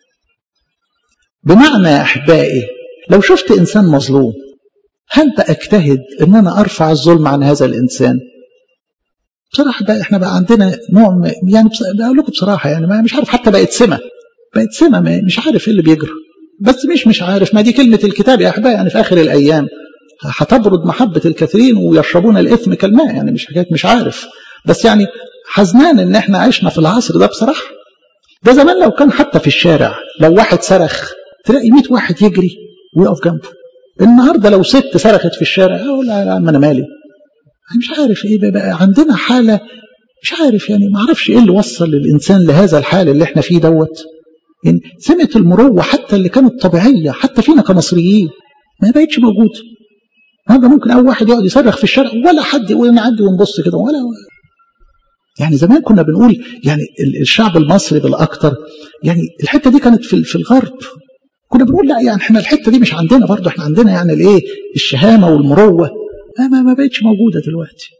بمعنى يا احبائي لو شفت انسان مظلوم هل بأجتهد ان انا ارفع الظلم عن هذا الانسان بصراحه بقى احنا بقى عندنا نوع يعني بقول لكم بصراحه يعني ما مش عارف حتى بقت سمه بقت سمه مش عارف ايه اللي بيجرى بس مش مش عارف ما دي كلمه الكتاب يا احبائي يعني في اخر الايام هتبرد محبة الكثيرين ويشربون الإثم كالماء يعني مش حكاية مش عارف بس يعني حزنان إن إحنا عشنا في العصر ده بصراحة ده زمان لو كان حتى في الشارع لو واحد صرخ تلاقي 100 واحد يجري ويقف جنبه النهارده لو ست صرخت في الشارع اقول لا لا ما انا مالي مش عارف ايه بقى عندنا حاله مش عارف يعني ما اعرفش ايه اللي وصل الانسان لهذا الحال اللي احنا فيه دوت يعني سمه المروه حتى اللي كانت طبيعيه حتى فينا كمصريين ما بقتش موجوده هذا ممكن أول واحد يقعد يصرخ في الشارع ولا حد يقول نعدي ونبص كده ولا يعني زمان كنا بنقول يعني الشعب المصري بالأكثر يعني الحتة دي كانت في في الغرب كنا بنقول لا يعني احنا الحتة دي مش عندنا برضه احنا عندنا يعني الايه الشهامة والمروة ما ما, ما بقتش موجودة دلوقتي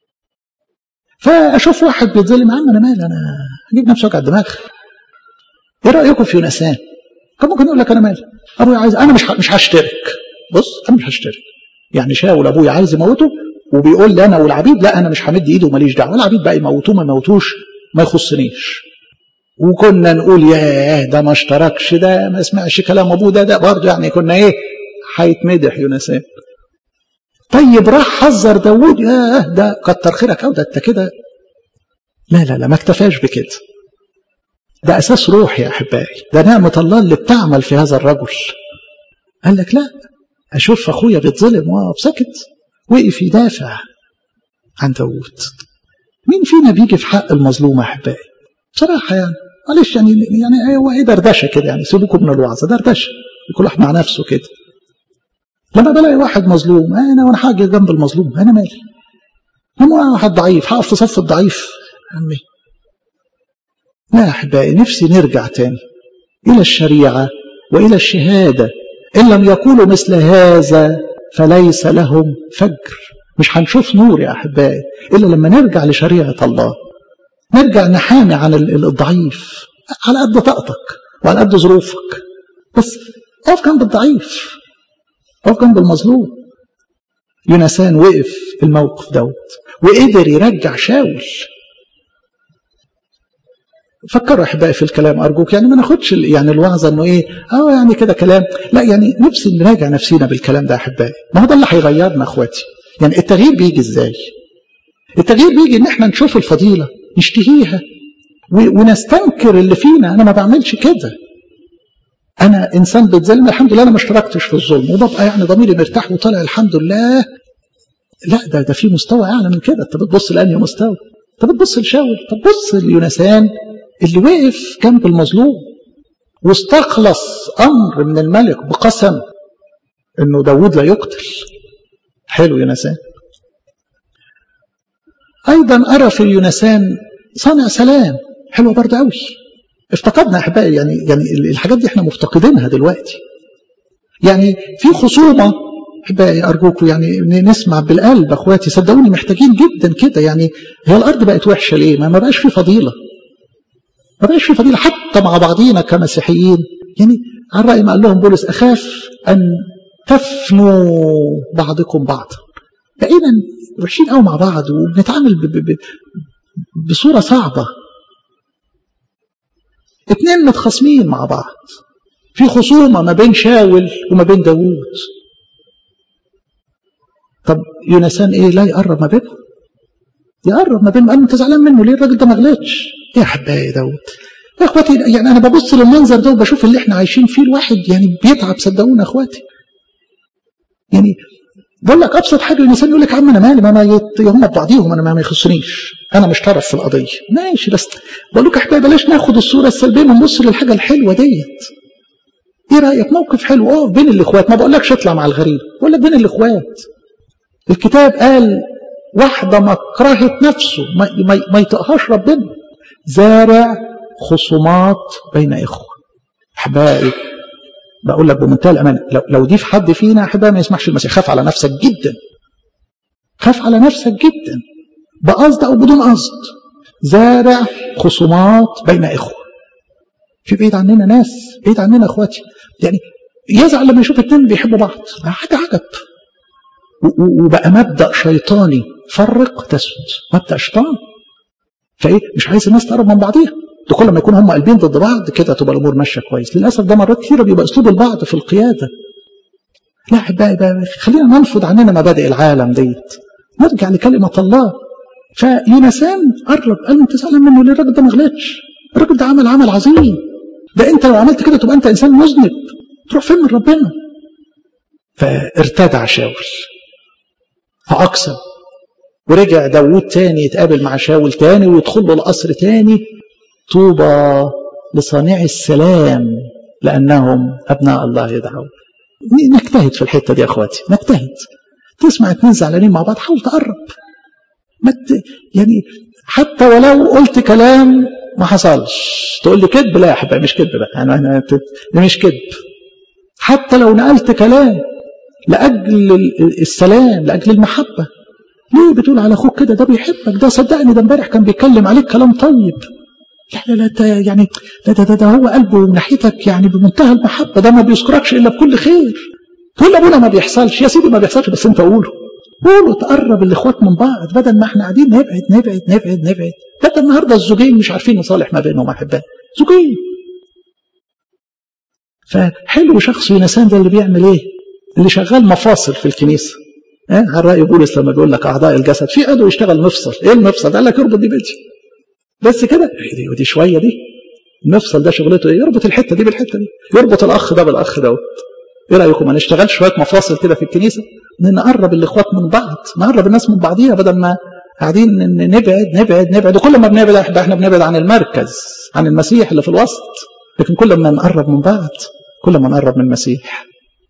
فاشوف واحد بيتظلم يا عم انا مالي انا هجيب نفسي وجع الدماغ ايه رايكم في يونسان كان ممكن يقول لك انا مالي ابويا عايز انا مش مش هشترك بص انا مش هشترك يعني شاول ابويا عايز يموته وبيقول لي انا والعبيد لا انا مش همد ايدي وماليش دعوه العبيد بقى يموتوه ما يموتوش ما يخصنيش وكنا نقول ياه ده ما اشتركش ده ما سمعش كلام ابوه ده ده برضه يعني كنا ايه هيتمدح يونسان طيب راح حذر داوود ياه ده كتر خيرك أو ده أنت كده لا لا لا ما اكتفاش بكده ده أساس روح يا أحبائي ده نعمة الله اللي بتعمل في هذا الرجل قال لك لا أشوف أخويا بيتظلم واقف سكت وقف يدافع عن داوود مين فينا بيجي في حق المظلوم يا أحبائي بصراحة يعني معلش يعني يعني هو ايه دردشه كده يعني سيبوكم من الوعظه دردشه كل واحد مع نفسه كده لما بلاقي واحد مظلوم انا وانا حاجه جنب المظلوم انا مالي لما واحد ضعيف هقف في صف الضعيف عمي لا احبائي نفسي نرجع تاني الى الشريعه والى الشهاده ان لم يقولوا مثل هذا فليس لهم فجر مش هنشوف نور يا احبائي الا لما نرجع لشريعه الله نرجع نحامي عن الضعيف على قد طاقتك وعلى قد ظروفك بس اقف جنب الضعيف اقف جنب المظلوم يونسان وقف الموقف دوت وقدر يرجع شاول فكروا احبائي في الكلام ارجوك يعني ما ناخدش يعني الوعظه انه ايه اه يعني كده كلام لا يعني نفسي نراجع نفسينا بالكلام ده احبائي ما هو ده اللي هيغيرنا اخواتي يعني التغيير بيجي ازاي التغيير بيجي ان احنا نشوف الفضيله نشتهيها ونستنكر اللي فينا انا ما بعملش كده انا انسان بتظلم الحمد لله انا ما اشتركتش في الظلم وببقى يعني ضميري مرتاح وطالع الحمد لله لا ده ده في مستوى اعلى من كده انت بتبص لانهي مستوى انت بتبص لشاول طب بص ليونسان اللي وقف جنب المظلوم واستخلص امر من الملك بقسم انه داوود لا يقتل حلو يونسان ايضا ارى في اليونسان صانع سلام حلوه برضه قوي افتقدنا احبائي يعني يعني الحاجات دي احنا مفتقدينها دلوقتي يعني في خصومه احبائي ارجوكم يعني نسمع بالقلب اخواتي صدقوني محتاجين جدا كده يعني هي الارض بقت وحشه ليه؟ ما بقاش في فضيله ما بقاش في فضيله حتى مع بعضينا كمسيحيين يعني على راي ما قال لهم بولس اخاف ان تفنوا بعضكم بعضا بقينا وحشين قوي مع بعض وبنتعامل ب ب ب بصوره صعبه اتنين متخاصمين مع بعض في خصومه ما بين شاول وما بين داوود طب يونسان ايه لا يقرب ما بينهم يقرب ما بينهم قال انت زعلان منه ليه الراجل ده ما غلطش يا حبايبي داود يا اخواتي يعني انا ببص للمنظر ده وبشوف اللي احنا عايشين فيه الواحد يعني بيتعب صدقونا اخواتي يعني بقول لك ابسط حاجه الانسان يقول لك يا عم انا مالي ما انا هم ببعضيهم انا ما يخصنيش انا مش طرف في القضيه ماشي بس بقول لك يا حبايبي بلاش ناخد الصوره السلبيه ونبص للحاجه الحلوه ديت ايه رايك موقف حلو اه بين الاخوات ما بقولكش اطلع مع الغريب بقول لك بين الاخوات الكتاب قال واحده مكرهت نفسه ما, ما, ما يطقهاش ربنا زارع خصومات بين اخوه احبائي بقول لك بمنتهى الأمان لو, لو دي في حد فينا أحبائي ما يسمحش المسيح خاف على نفسك جدا خاف على نفسك جدا بقصد أو بدون قصد زارع خصومات بين إخوة في بعيد عننا ناس بعيد عننا إخواتي يعني يزعل لما يشوف اتنين بيحبوا بعض حاجة عجب وبقى مبدأ شيطاني فرق تسد مبدأ شيطان فايه مش عايز الناس تقرب من بعضيها ده كل ما يكون هم قلبين ضد بعض كده تبقى الامور ماشيه كويس للاسف ده مرات كثيره بيبقى اسلوب البعض في القياده لا احبائي بقى خلينا ننفض عننا مبادئ العالم ديت نرجع لكلمه الله فيونسان قرب قال انت زعلان منه ليه الراجل ده ما غلطش الراجل ده عمل عمل عظيم ده انت لو عملت كده تبقى انت انسان مذنب تروح فين من ربنا فارتدع شاول فاقسم ورجع داوود تاني يتقابل مع شاول تاني ويدخل له القصر تاني طوبى لصانع السلام لأنهم أبناء الله يدعون نجتهد في الحتة دي يا أخواتي نجتهد تسمع اتنين زعلانين مع بعض حاول تقرب ما ت... يعني حتى ولو قلت كلام ما حصلش تقول لي كذب لا يا حبايبي مش كذب بقى انا انا ده مش كذب حتى لو نقلت كلام لاجل السلام لاجل المحبه ليه بتقول على اخوك كده ده بيحبك ده صدقني ده امبارح كان بيتكلم عليك كلام طيب لا لا لا ده يعني ده ده, ده, ده هو قلبه ناحيتك يعني بمنتهى المحبه ده ما بيذكركش الا بكل خير تقول ابونا ما بيحصلش يا سيدي ما بيحصلش بس انت قوله قولوا تقرب الاخوات من بعض بدل ما احنا قاعدين نبعد نبعد نبعد نبعد ده النهارده الزوجين مش عارفين نصالح ما بينهم احبائي زوجين فحلو شخص يونسان ده اللي بيعمل ايه؟ اللي شغال مفاصل في الكنيسه على رأي بولس لما بيقول لك أعضاء الجسد في قالوا يشتغل مفصل إيه المفصل؟ قال لك يربط دي بدي بس كده دي ودي شوية دي المفصل ده شغلته إيه؟ يربط الحتة دي بالحتة دي يربط الأخ ده بالأخ دوت إيه رأيكم ما نشتغل شوية مفاصل كده في الكنيسة نقرب الإخوات من بعض نقرب الناس من بعضيها بدل ما قاعدين نبعد نبعد نبعد وكل ما بنبعد احنا بنبعد عن المركز عن المسيح اللي في الوسط لكن كل ما نقرب من بعض كل ما نقرب من المسيح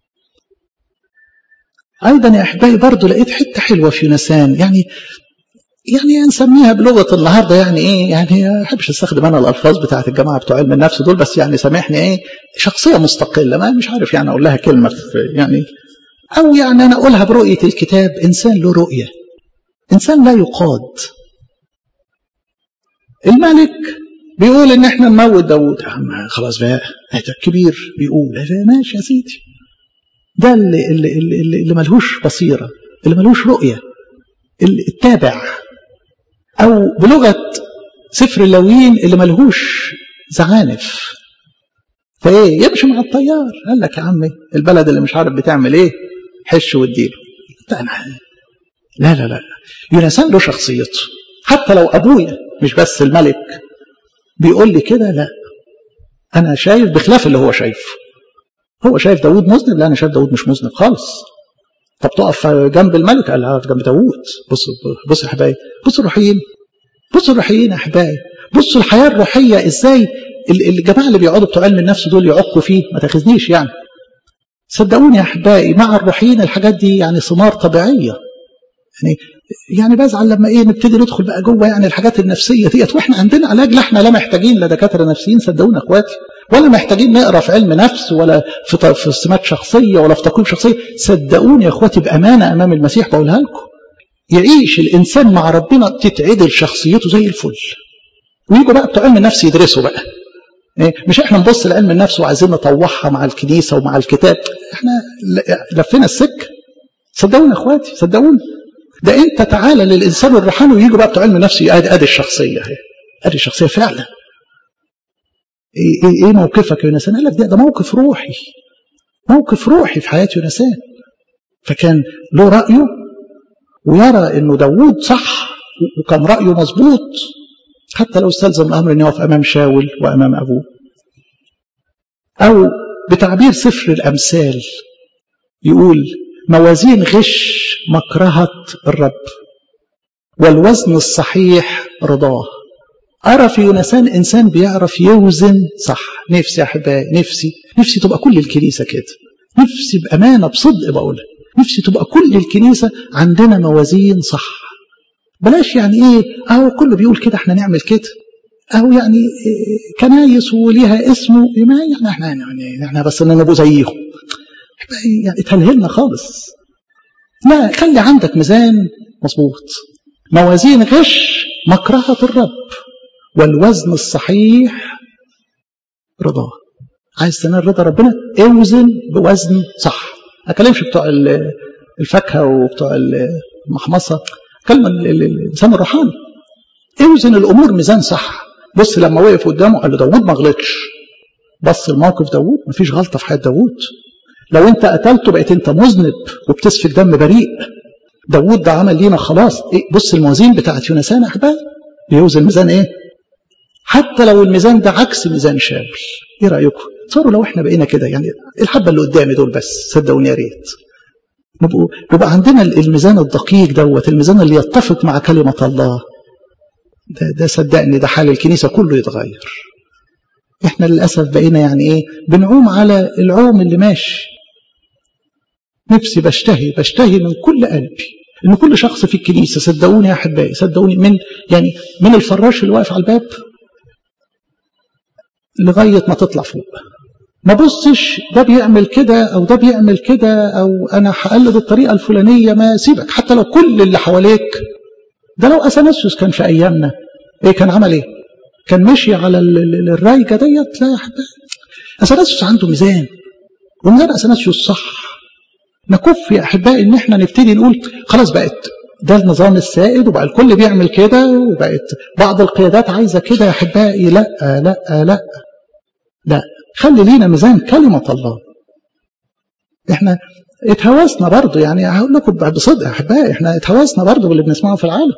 ايضا يا احبائي برضه لقيت حته حلوه في يونسان يعني يعني نسميها بلغه النهارده يعني ايه يعني ما احبش استخدم انا الالفاظ بتاعت الجماعه بتوع علم النفس دول بس يعني سامحني ايه شخصيه مستقله ما مش عارف يعني اقول لها كلمه في يعني او يعني انا اقولها برؤيه الكتاب انسان له رؤيه انسان لا يقاد الملك بيقول ان احنا نموت داوود خلاص بقى كبير بيقول ماشي يا سيدي ده اللي, اللي, اللي, اللي ملهوش بصيرة اللي ملهوش رؤية التابع أو بلغة سفر اللوين اللي ملهوش زعانف فايه يمشي مع الطيار قال لك يا عمي البلد اللي مش عارف بتعمل ايه حش واديله لا لا لا يونسان له شخصيته حتى لو ابويا مش بس الملك بيقول لي كده لا انا شايف بخلاف اللي هو شايفه هو شايف داوود مذنب لا انا شايف داوود مش مذنب خالص طب تقف جنب الملك قال اقف جنب داوود بصوا بصوا يا حبايبي بصوا الروحيين بصوا الروحيين يا حبايبي بصوا الحياه الروحيه ازاي الجماعه اللي بيقعدوا بتوع علم النفس دول يعقوا فيه ما تاخذنيش يعني صدقوني يا احبائي مع الروحيين الحاجات دي يعني ثمار طبيعيه يعني يعني بزعل لما ايه نبتدي ندخل بقى جوه يعني الحاجات النفسيه ديت واحنا عندنا علاج لا احنا لا محتاجين لا دكاتره نفسيين صدقونا اخواتي ولا محتاجين نقرا في علم نفس ولا في في سمات شخصيه ولا في تقويم شخصيه صدقوني يا اخواتي بامانه امام المسيح بقولها لكم يعيش الانسان مع ربنا تتعدل شخصيته زي الفل ويجوا بقى بتوع علم النفس يدرسوا بقى إيه؟ مش احنا نبص لعلم النفس وعايزين نطوعها مع الكنيسه ومع الكتاب احنا لفينا السكه صدقوني يا اخواتي صدقوني ده انت تعالى للانسان الروحاني ويجوا بقى بتوع علم النفس ادي ادي الشخصيه اهي ادي الشخصيه فعلا ايه ايه, إيه موقفك يا يونسان؟ قال لك ده, ده موقف روحي موقف روحي في حياه يونسان فكان له رايه ويرى انه داوود صح وكان رايه مظبوط حتى لو استلزم الامر انه يقف امام شاول وامام ابوه او بتعبير سفر الامثال يقول موازين غش مكرهة الرب والوزن الصحيح رضاه أرى في يونسان إنسان بيعرف يوزن صح نفسي يا أحبائي نفسي نفسي تبقى كل الكنيسة كده نفسي بأمانة بصدق بقولها نفسي تبقى كل الكنيسة عندنا موازين صح بلاش يعني إيه أهو كله بيقول كده إحنا نعمل كده أهو يعني إيه كنايس وليها اسمه ما يعني إحنا يعني إحنا بس إننا نبقوا زيهم يعني تلهلنا خالص لا خلي عندك ميزان مظبوط موازين غش مكرهة الرب والوزن الصحيح رضاه عايز تنال رضا ربنا اوزن بوزن صح ما اكلمش بتوع الفاكهه وبتوع المحمصه كلمه الانسان الروحاني اوزن الامور ميزان صح بص لما وقف قدامه قال له داوود ما غلطش بص الموقف داوود مفيش غلطه في حياه داوود لو انت قتلته بقيت انت مذنب وبتسفك دم بريء داوود ده عمل لينا خلاص إيه بص الموازين بتاعت يونسان احباب بيوزن ميزان ايه حتى لو الميزان ده عكس ميزان شاول ايه رايكم تصوروا لو احنا بقينا كده يعني الحبه اللي قدامي دول بس صدقوني يا ريت نبقوا يبقى عندنا الميزان الدقيق دوت الميزان اللي يتفق مع كلمه الله ده ده صدقني ده حال الكنيسه كله يتغير احنا للاسف بقينا يعني ايه بنعوم على العوم اللي ماشي نفسي بشتهي بشتهي من كل قلبي ان كل شخص في الكنيسه صدقوني يا احبائي صدقوني من يعني من الفراش اللي واقف على الباب لغايه ما تطلع فوق ما بصش ده بيعمل كده او ده بيعمل كده او انا هقلد الطريقه الفلانيه ما سيبك حتى لو كل اللي حواليك ده لو اثناسيوس كان في ايامنا ايه كان عمل ايه؟ كان مشي على الرايجه ديت لا يا احبائي اثناسيوس عنده ميزان وميزان اثناسيوس صح نكف يا احبائي ان احنا نبتدي نقول خلاص بقت ده النظام السائد وبقى الكل بيعمل كده وبقت بعض القيادات عايزه كده يا احبائي لا لا لا لا خلي لينا ميزان كلمه الله احنا اتهوسنا برضه يعني هقول لكم بصدق احبائي احنا اتهوسنا برضه باللي بنسمعه في العالم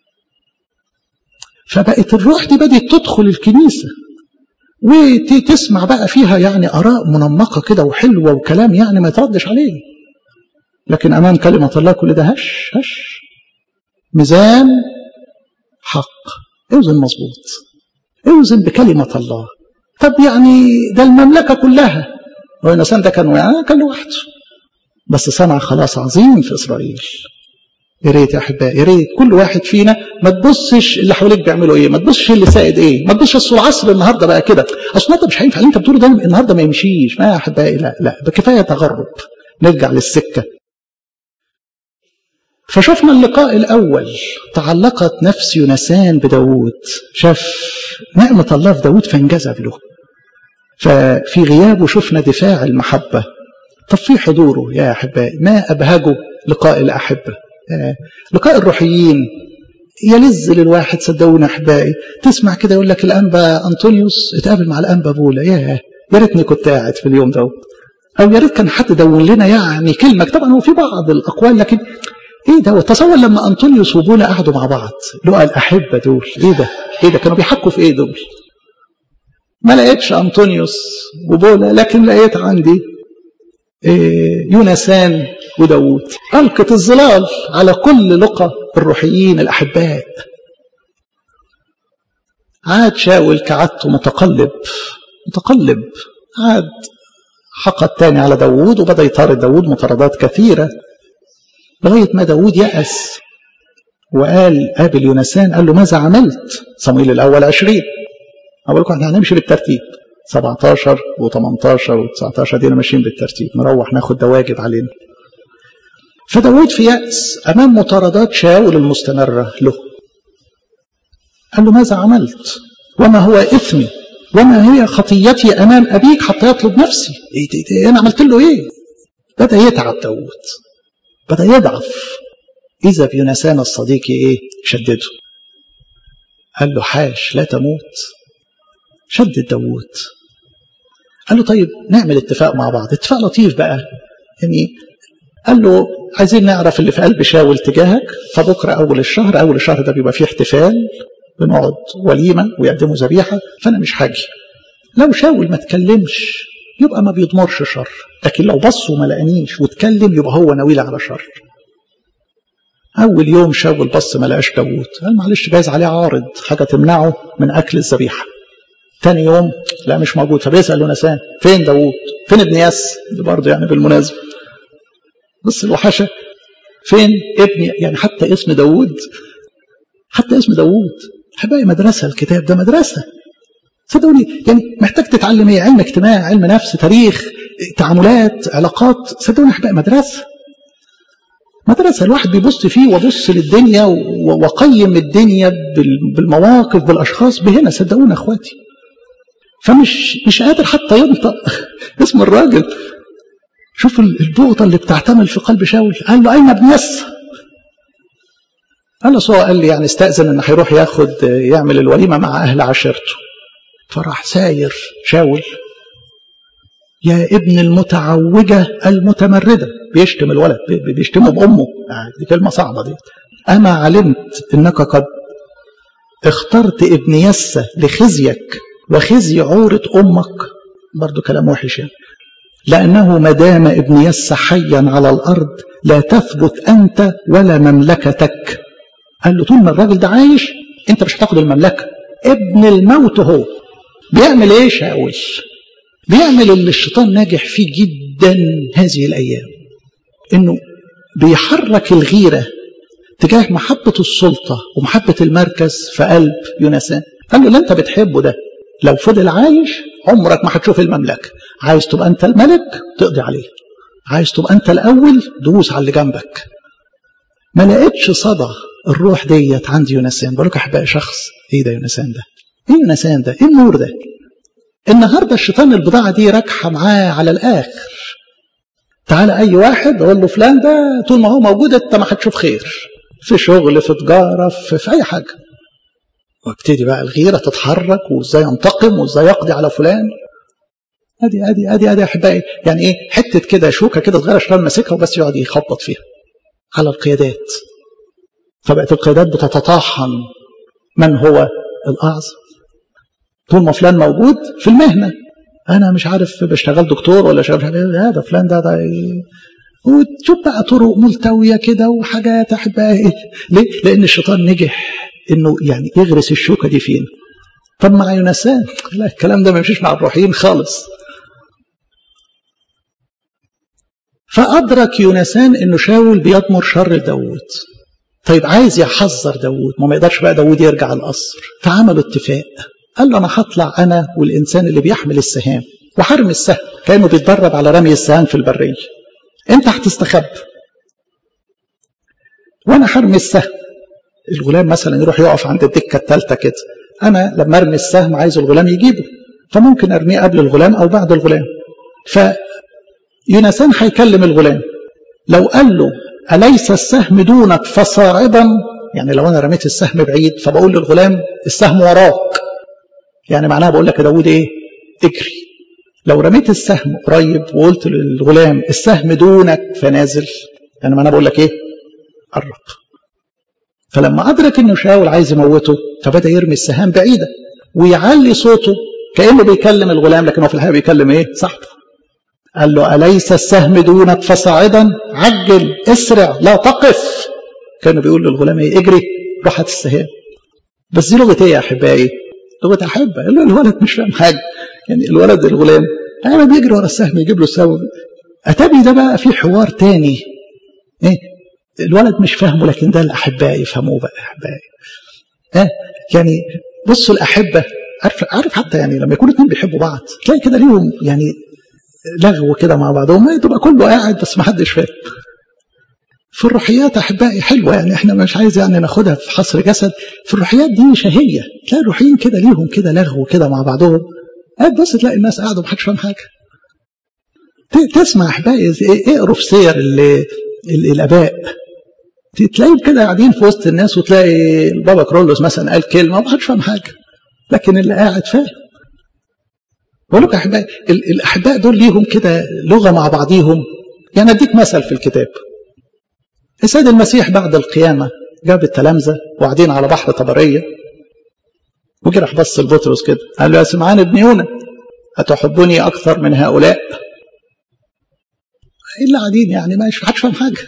فبقت الروح دي بدأت تدخل الكنيسة وتسمع بقى فيها يعني آراء منمقة كده وحلوة وكلام يعني ما يتردش عليه لكن أمام كلمة الله كل ده هش هش ميزان حق اوزن مظبوط اوزن بكلمة الله طب يعني ده المملكة كلها هو الإنسان ده كان يعني كان لوحده بس صنع خلاص عظيم في إسرائيل يا ريت يا احبائي يا ريت كل واحد فينا ما تبصش اللي حواليك بيعملوا ايه ما تبصش اللي سائد ايه ما تبصش اصل العصر النهارده بقى كده اصل النهارده مش هينفع اللي انت بتقوله ده النهارده ما يمشيش ما يا احبائي لا لا بكفايه تغرب نرجع للسكه فشفنا اللقاء الأول تعلقت نفس يونسان بداود شاف نعمة الله في داود فانجذب له ففي غيابه شفنا دفاع المحبة طب في حضوره يا أحبائي ما أبهجه لقاء الأحبة لقاء الروحيين يلذ للواحد صدقوني أحبائي تسمع كده يقول لك الأنبا أنطونيوس اتقابل مع الأنبا بولا يا يا ريتني كنت قاعد في اليوم ده أو يا ريت كان حد دون لنا يعني كلمة طبعا هو في بعض الأقوال لكن ايه ده تصور لما انطونيوس وبولا قعدوا مع بعض لقى الاحبه دول ايه ده ايه ده كانوا بيحكوا في ايه دول ما لقيتش انطونيوس وبولا لكن لقيت عندي إيه يونسان وداوود ألقت الظلال على كل لقى الروحيين الأحباء عاد شاول كعادته متقلب متقلب عاد حقد تاني على داوود وبدأ يطارد داوود مطاردات كثيرة لغاية ما داود يأس وقال قابل يونسان قال له ماذا عملت صمويل الأول عشرين أقول لكم احنا هنمشي بالترتيب 17 و18 و19 دينا ماشيين بالترتيب نروح ناخد ده واجب علينا فداود في يأس أمام مطاردات شاول المستمرة له قال له ماذا عملت وما هو إثمي وما هي خطيتي أمام أبيك حتى يطلب نفسي إيه, إيه, إيه أنا عملت له إيه بدأ يتعب داود بدأ يضعف إذا بيونسان الصديق إيه شدده قال له حاش لا تموت شدد داوود قال له طيب نعمل اتفاق مع بعض اتفاق لطيف بقى يعني قال له عايزين نعرف اللي في قلب شاول تجاهك فبكرة أول الشهر أول الشهر ده بيبقى فيه احتفال بنقعد وليمة ويقدموا ذبيحة فأنا مش هاجي لو شاول ما تكلمش يبقى ما بيضمرش شر لكن لو بص وما لقانيش واتكلم يبقى هو ناوي على شر أول يوم شاول بص ما لقاش داوود قال معلش جايز عليه عارض حاجة تمنعه من أكل الذبيحة تاني يوم لا مش موجود فبيسأل يونسان فين داوود فين ابن ياس دي برضه يعني بالمناسبة بص الوحشة فين ابني يعني حتى اسم داوود حتى اسم داوود حبايبي مدرسة الكتاب ده مدرسة صدقوني يعني محتاج تتعلم ايه علم اجتماع علم نفس تاريخ تعاملات علاقات صدقوني احبائي مدرسه مدرسة الواحد بيبص فيه وبص للدنيا وقيم الدنيا بالمواقف بالأشخاص بهنا صدقونا أخواتي فمش مش قادر حتى ينطق اسم الراجل شوف البغضة اللي بتعتمل في قلب شاول قال له أين ابن يس قال له هو قال لي يعني استأذن إن هيروح ياخد يعمل الوليمة مع أهل عشيرته فراح ساير شاول يا ابن المتعوجة المتمردة بيشتم الولد بيشتمه بأمه دي كلمة صعبة دي أما علمت أنك قد اخترت ابن يسة لخزيك وخزي عورة أمك برضو كلام وحش يعني لأنه ما دام ابن يسة حيا على الأرض لا تثبت أنت ولا مملكتك قال له طول ما الراجل ده عايش أنت مش هتاخد المملكة ابن الموت هو بيعمل ايه شاول بيعمل اللي الشيطان ناجح فيه جدا هذه الايام انه بيحرك الغيره تجاه محبه السلطه ومحبه المركز في قلب يونسان قال له اللي انت بتحبه ده لو فضل عايش عمرك ما هتشوف المملكه عايز تبقى انت الملك تقضي عليه عايز تبقى انت الاول دوس على اللي جنبك ما لقيتش صدى الروح ديت عند يونسان بقول لك احبائي شخص ايه ده يونسان ده ايه النسان ده ايه النور ده النهارده الشيطان البضاعه دي راكحه معاه على الاخر تعالى اي واحد اقول له فلان ده طول ما هو موجود انت ما هتشوف خير في شغل في تجاره في, في اي حاجه وابتدي بقى الغيره تتحرك وازاي ينتقم وازاي يقضي على فلان ادي ادي ادي ادي احبائي يعني ايه حته كده شوكه كده صغيره شلال ماسكها وبس يقعد يخبط فيها على القيادات فبقت القيادات بتتطاحن من هو الاعظم طول ما فلان موجود في المهنه انا مش عارف بشتغل دكتور ولا شغال هذا فلان ده ده وتشوف بقى طرق ملتويه كده وحاجات احبائي ليه؟ لان الشيطان نجح انه يعني يغرس الشوكه دي فينا طب مع يونسان لا الكلام ده ما يمشيش مع الروحيين خالص فأدرك يونسان أنه شاول بيضمر شر داوود طيب عايز يحذر داوود ما ما يقدرش بقى داوود يرجع القصر فعملوا اتفاق قال له أنا هطلع أنا والإنسان اللي بيحمل السهام وحرمي السهم كأنه بيتدرب على رمي السهام في البرية أنت هتستخبى وأنا حرمي السهم الغلام مثلا يروح يقف عند الدكة الثالثة كده أنا لما أرمي السهم عايز الغلام يجيبه فممكن أرميه قبل الغلام أو بعد الغلام فيونسان هيكلم الغلام لو قال له أليس السهم دونك فصاعدا يعني لو أنا رميت السهم بعيد فبقول للغلام السهم وراك يعني معناها بقول لك يا داوود إيه اجري لو رميت السهم قريب وقلت للغلام السهم دونك فنازل يعني معناها بقول لك إيه قرب فلما أدرك إنه شاول عايز يموته فبدأ يرمي السهام بعيدة ويعلي صوته كأنه بيكلم الغلام لكن هو في الحقيقة بيكلم إيه؟ صاحبه. قال له أليس السهم دونك فصاعدا؟ عجل اسرع لا تقف. كانوا بيقول للغلام إيه؟ اجري راحت السهام. بس دي لغة إيه يا أحبائي؟ لغة أحبة، الولد مش فاهم حاجة. يعني الولد الغلام أنا بيجري ورا السهم يجيب له السهم. أتابي ده بقى في حوار تاني. إيه؟ الولد مش فاهمه لكن ده الأحباء يفهموه بقى أحبائي. ها؟ يعني بصوا الأحبة عارف عارف حتى يعني لما يكونوا اثنين بيحبوا بعض تلاقي كده ليهم يعني لغو كده مع بعضهم تبقى كله قاعد بس ما حدش فاهم في الروحيات احبائي حلوه يعني احنا مش عايز يعني ناخدها في حصر جسد في الروحيات دي شهيه تلاقي الروحيين كده ليهم كده لغو كده مع بعضهم قاعد بس تلاقي الناس قاعده محدش فاهم حاجه تسمع احبائي اقروا في سير الاباء تلاقيهم كده قاعدين في وسط الناس وتلاقي البابا كرولوس مثلا قال كلمه ما حدش فاهم حاجه لكن اللي قاعد فاهم بقول لك احباء الاحباء دول ليهم كده لغه مع بعضيهم يعني اديك مثل في الكتاب السيد المسيح بعد القيامه جاب التلامذه وقاعدين على بحر طبريه وجي راح بص لبطرس كده قال له يا سمعان ابن يونا اتحبني اكثر من هؤلاء اللي قاعدين يعني ما حدش فاهم حاجه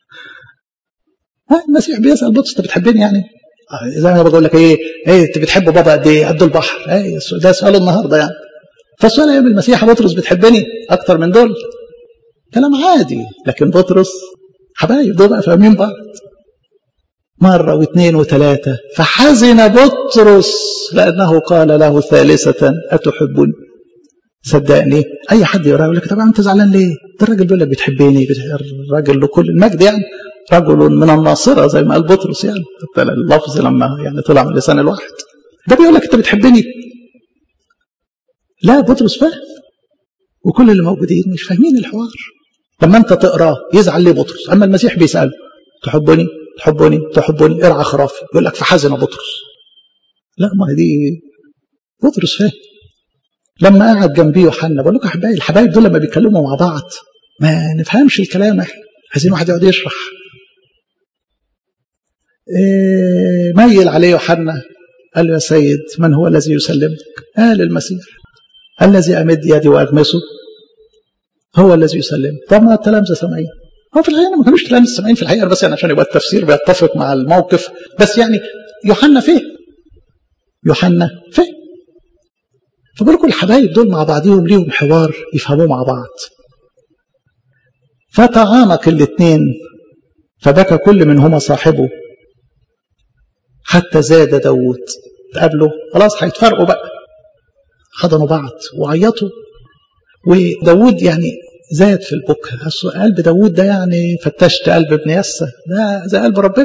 المسيح بيسال بطرس انت بتحبني يعني زي ما بقول لك ايه ايه انت بتحب بابا قد ايه قد البحر ايه ده سؤال النهارده يعني فالسؤال ايام المسيح بطرس بتحبني اكتر من دول كلام عادي لكن بطرس حبايب دول بقى فاهمين بعض مرة واثنين وثلاثة فحزن بطرس لأنه قال له ثالثة أتحبني صدقني أي حد يقرأ يقول لك طبعا أنت زعلان ليه؟ ده الراجل بيقول لك بتحبني الراجل له كل المجد يعني رجل من الناصرة زي ما قال بطرس يعني اللفظ لما يعني طلع من لسان الواحد ده بيقول لك أنت بتحبني لا بطرس فاهم وكل اللي موجودين مش فاهمين الحوار لما أنت تقراه يزعل ليه بطرس أما المسيح بيسأله تحبني تحبني تحبني ارعى خرافي يقول لك فحزن بطرس لا ما دي بطرس فاهم لما قعد جنبيه يوحنا بقول لكم احبائي الحبايب دول لما بيتكلموا مع بعض ما نفهمش الكلام احنا عايزين واحد يقعد يشرح إيه ميل عليه يوحنا قال له يا سيد من هو الذي يسلمك قال المسيح الذي امد يدي واغمسه هو الذي يسلمك طب ما التلامذه سامعين هو في الحقيقه ما كانوش تلامذه سامعين في الحقيقه بس يعني عشان يبقى التفسير بيتفق مع الموقف بس يعني يوحنا فهم يوحنا فهم فبقول لكم الحبايب دول مع بعضهم ليهم حوار يفهموه مع بعض فتعانق الاثنين فبكى كل منهما صاحبه حتى زاد داود تقابله خلاص هيتفرقوا بقى حضنوا بعض وعيطوا وداود يعني زاد في البكاء قلب داود ده يعني فتشت قلب ابن يسى ده زي قلب ربنا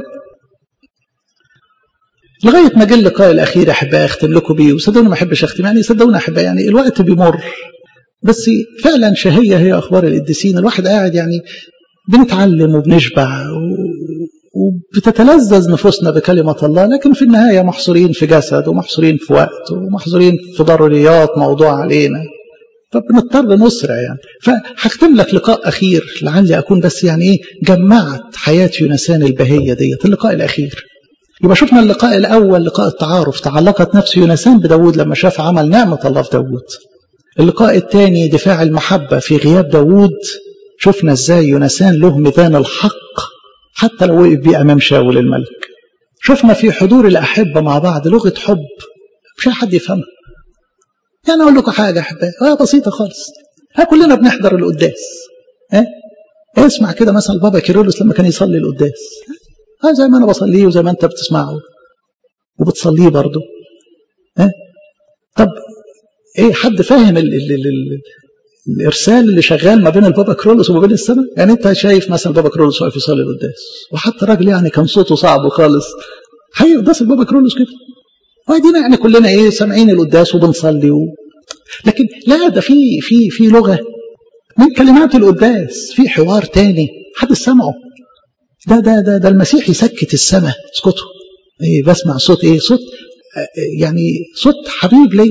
لغايه ما جه اللقاء الاخير احبائي اختم لكم بيه وصدقوني ما احبش اختم يعني صدقوني احبائي يعني الوقت بيمر بس فعلا شهيه هي اخبار القديسين الواحد قاعد يعني بنتعلم وبنشبع وبتتلذذ نفوسنا بكلمة الله لكن في النهاية محصورين في جسد ومحصورين في وقت ومحصورين في ضروريات موضوع علينا فبنضطر نسرع يعني فهختم لك لقاء اخير لعلي اكون بس يعني ايه جمعت حياه يونسان البهيه ديت اللقاء الاخير يبقى شفنا اللقاء الاول لقاء التعارف تعلقت نفس يونسان بداود لما شاف عمل نعمه الله في داود اللقاء الثاني دفاع المحبه في غياب داود شفنا ازاي يونسان له ميزان الحق حتى لو وقف بيه امام شاول الملك شفنا في حضور الاحبه مع بعض لغه حب مش حد يفهمها يعني اقول لكم حاجه احبائي آه بسيطه خالص ها كلنا بنحضر القداس ها آه؟ اسمع كده مثلا بابا كيرلس لما كان يصلي القداس ها آه زي ما انا بصليه وزي ما انت بتسمعه وبتصليه برضه ها آه؟ طب ايه حد فاهم ال ال ال ال الارسال اللي شغال ما بين البابا كرولوس وما بين السماء يعني انت شايف مثلا البابا كرولوس واقف يصلي القداس وحتى راجل يعني كان صوته صعب خالص هي قداس البابا كرولوس كده وادينا يعني كلنا ايه سامعين القداس وبنصلي و... لكن لا ده في في في لغه من كلمات القداس في حوار تاني حد سمعه ده ده ده ده المسيح يسكت السماء اسكتوا ايه بسمع صوت ايه صوت يعني صوت حبيب ليا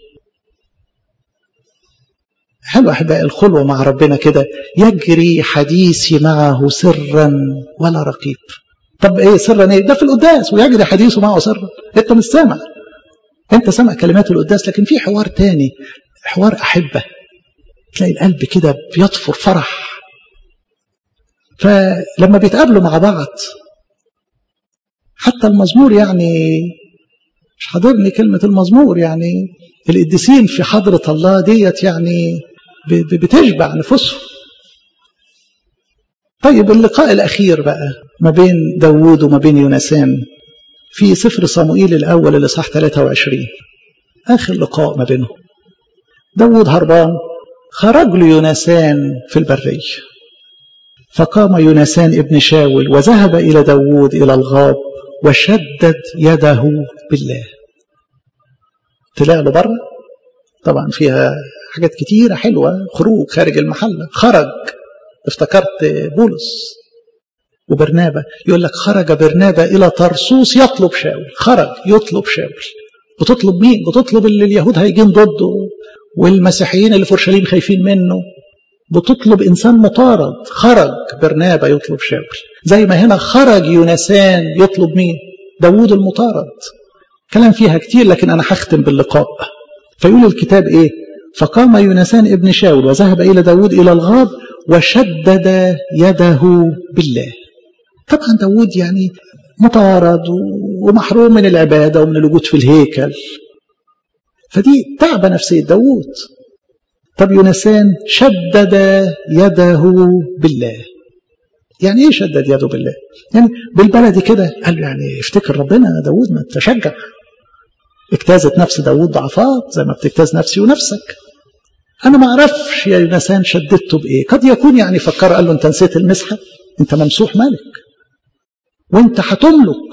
حلو احبائي الخلوه مع ربنا كده يجري حديثي معه سرا ولا رقيب طب ايه سرا ايه ده في القداس ويجري حديثه معه سرا انت مش سامع انت سامع كلمات القداس لكن في حوار تاني حوار احبه تلاقي القلب كده بيطفر فرح فلما بيتقابلوا مع بعض حتى المزمور يعني مش حاضرني كلمة المزمور يعني القديسين في حضرة الله ديت يعني بتشبع نفوسهم طيب اللقاء الأخير بقى ما بين داوود وما بين يونسان في سفر صموئيل الأول الإصحاح 23 آخر لقاء ما بينهم داوود هربان خرج له يونسان في البرية فقام يونسان ابن شاول وذهب إلى داوود إلى الغاب وشدد يده بالله طلع له بره طبعا فيها حاجات كتيرة حلوة خروج خارج المحلة خرج افتكرت بولس وبرنابا يقول لك خرج برنابا إلى طرسوس يطلب شاول خرج يطلب شاول بتطلب مين بتطلب اللي اليهود هيجين ضده والمسيحيين اللي في اورشليم خايفين منه بتطلب انسان مطارد خرج برنابا يطلب شاول زي ما هنا خرج يونسان يطلب مين داوود المطارد كلام فيها كتير لكن انا هختم باللقاء فيقول الكتاب ايه فقام يونسان ابن شاول وذهب الى داوود الى الغاب وشدد يده بالله طبعا داوود يعني مطارد ومحروم من العباده ومن الوجود في الهيكل فدي تعب نفسية داوود طب يونسان شدد يده بالله يعني ايه شدد يده بالله يعني بالبلدي كده قال له يعني افتكر ربنا يا داوود ما تشجع اجتازت نفس داوود ضعفات زي ما بتجتاز نفسي ونفسك انا ما اعرفش يا يونسان شددته بايه قد يكون يعني فكر قال له انت نسيت المسحه انت ممسوح ملك وانت هتملك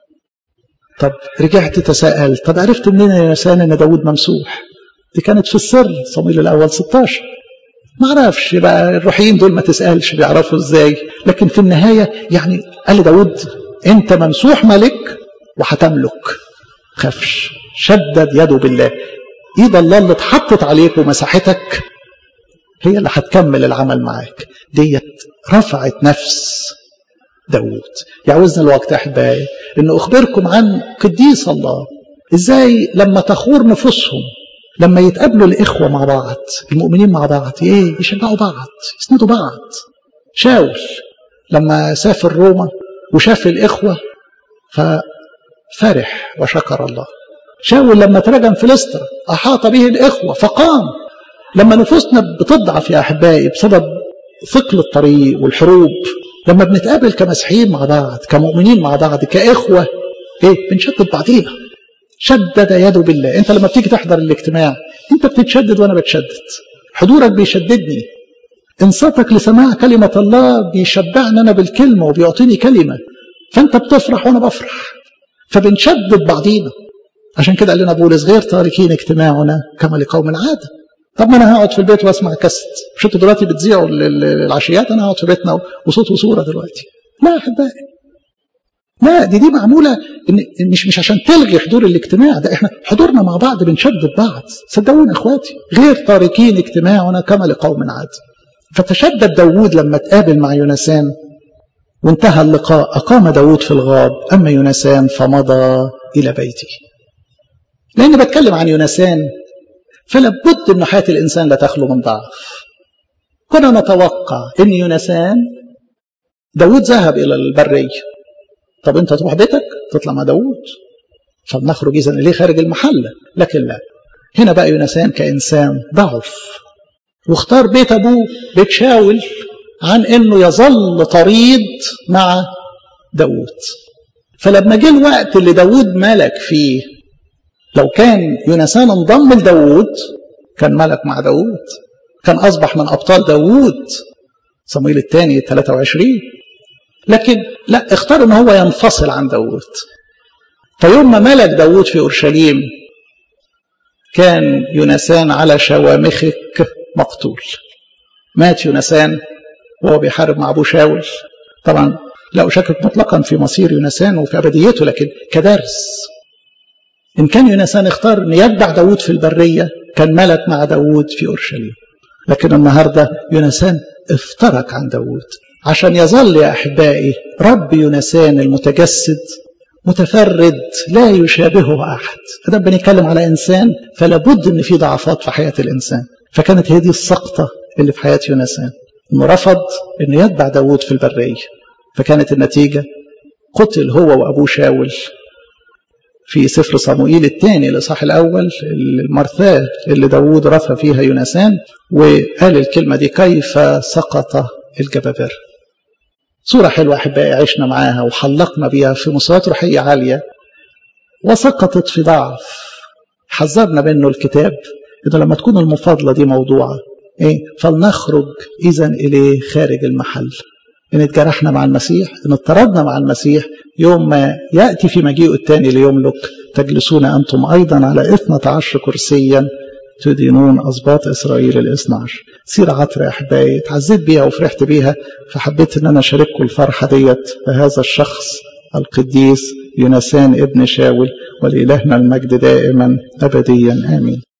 طب رجعت تساءل طب عرفت منين يا يونسان ان داوود ممسوح دي كانت في السر صمويل الاول 16 ما اعرفش بقى الروحيين دول ما تسالش بيعرفوا ازاي لكن في النهايه يعني قال لداود انت ممسوح ملك وهتملك خافش شدد يده بالله ايد الله اللي اتحطت عليك ومسحتك هي اللي هتكمل العمل معاك ديت رفعت نفس داود يعوزنا الوقت احبائي ان اخبركم عن قديس الله ازاي لما تخور نفوسهم لما يتقابلوا الإخوة مع بعض المؤمنين مع بعض إيه يشجعوا بعض يسندوا بعض شاول لما سافر روما وشاف الإخوة ففرح وشكر الله شاول لما ترجم فلسطرة أحاط به الإخوة فقام لما نفوسنا بتضعف يا أحبائي بسبب ثقل الطريق والحروب لما بنتقابل كمسيحيين مع بعض كمؤمنين مع بعض كإخوة إيه بنشدد بعضينا شدد يده بالله انت لما بتيجي تحضر الاجتماع انت بتتشدد وانا بتشدد حضورك بيشددني انصاتك لسماع كلمة الله بيشبعني انا بالكلمة وبيعطيني كلمة فانت بتفرح وانا بفرح فبنشدد بعضينا عشان كده قال لنا بولس غير تاركين اجتماعنا كما لقوم العادة طب ما انا هقعد في البيت واسمع كست مش انتوا دلوقتي بتذيعوا العشيات انا هقعد في بيتنا وصوت وصورة دلوقتي لا احبائي لا دي دي معموله إن مش مش عشان تلغي حضور الاجتماع ده احنا حضورنا مع بعض بنشدد بعض صدقوني اخواتي غير تاركين اجتماعنا كما لقوم عاد فتشدد داوود لما تقابل مع يونسان وانتهى اللقاء أقام داود في الغاب أما يونسان فمضى إلى بيته لأني بتكلم عن يونسان فلابد أن حياة الإنسان لا تخلو من ضعف كنا نتوقع أن يونسان داود ذهب إلى البرية طب أنت تروح بيتك تطلع مع داود فلنخرج إذن إليه خارج المحلة لكن لا هنا بقى يونسان كإنسان ضعف واختار بيت أبوه بيت شاول عن انه يظل طريد مع داود فلما جه الوقت اللي داود ملك فيه لو كان يونسان انضم لداود كان ملك مع داود كان اصبح من ابطال داود صمويل الثاني 23 لكن لا اختار ان هو ينفصل عن داود فيوم ما ملك داود في اورشليم كان يونسان على شوامخك مقتول مات يونسان وهو بيحارب مع ابو شاول طبعا لا اشكك مطلقا في مصير يونسان وفي ابديته لكن كدرس ان كان يونسان اختار ان يتبع داود في البريه كان ملك مع داود في اورشليم لكن النهارده يونسان افترق عن داود عشان يظل يا احبائي رب يونسان المتجسد متفرد لا يشابهه احد ادام بنتكلم على انسان فلا بد ان في ضعفات في حياه الانسان فكانت هي دي السقطه اللي في حياه يونسان انه رفض انه يتبع داود في البريه فكانت النتيجه قتل هو وابوه شاول في سفر صموئيل الثاني الاصحاح الاول المرثاه اللي داود رفع فيها يونسان وقال الكلمه دي كيف سقط الجبابره صوره حلوه احبائي عشنا معاها وحلقنا بيها في مستويات روحيه عاليه وسقطت في ضعف حذرنا منه الكتاب انه لما تكون المفاضله دي موضوعه ايه فلنخرج اذا اليه خارج المحل ان اتجرحنا مع المسيح ان اضطردنا مع المسيح يوم ما ياتي في مجيئه الثاني ليملك تجلسون انتم ايضا على اثنة عشر كرسيا تدينون اسباط اسرائيل الاثنى عشر سيرة عطر يا احبائي اتعزيت بيها وفرحت بيها فحبيت ان انا اشارككم الفرحه ديت بهذا الشخص القديس يونسان ابن شاول ولإلهنا المجد دائما أبديا آمين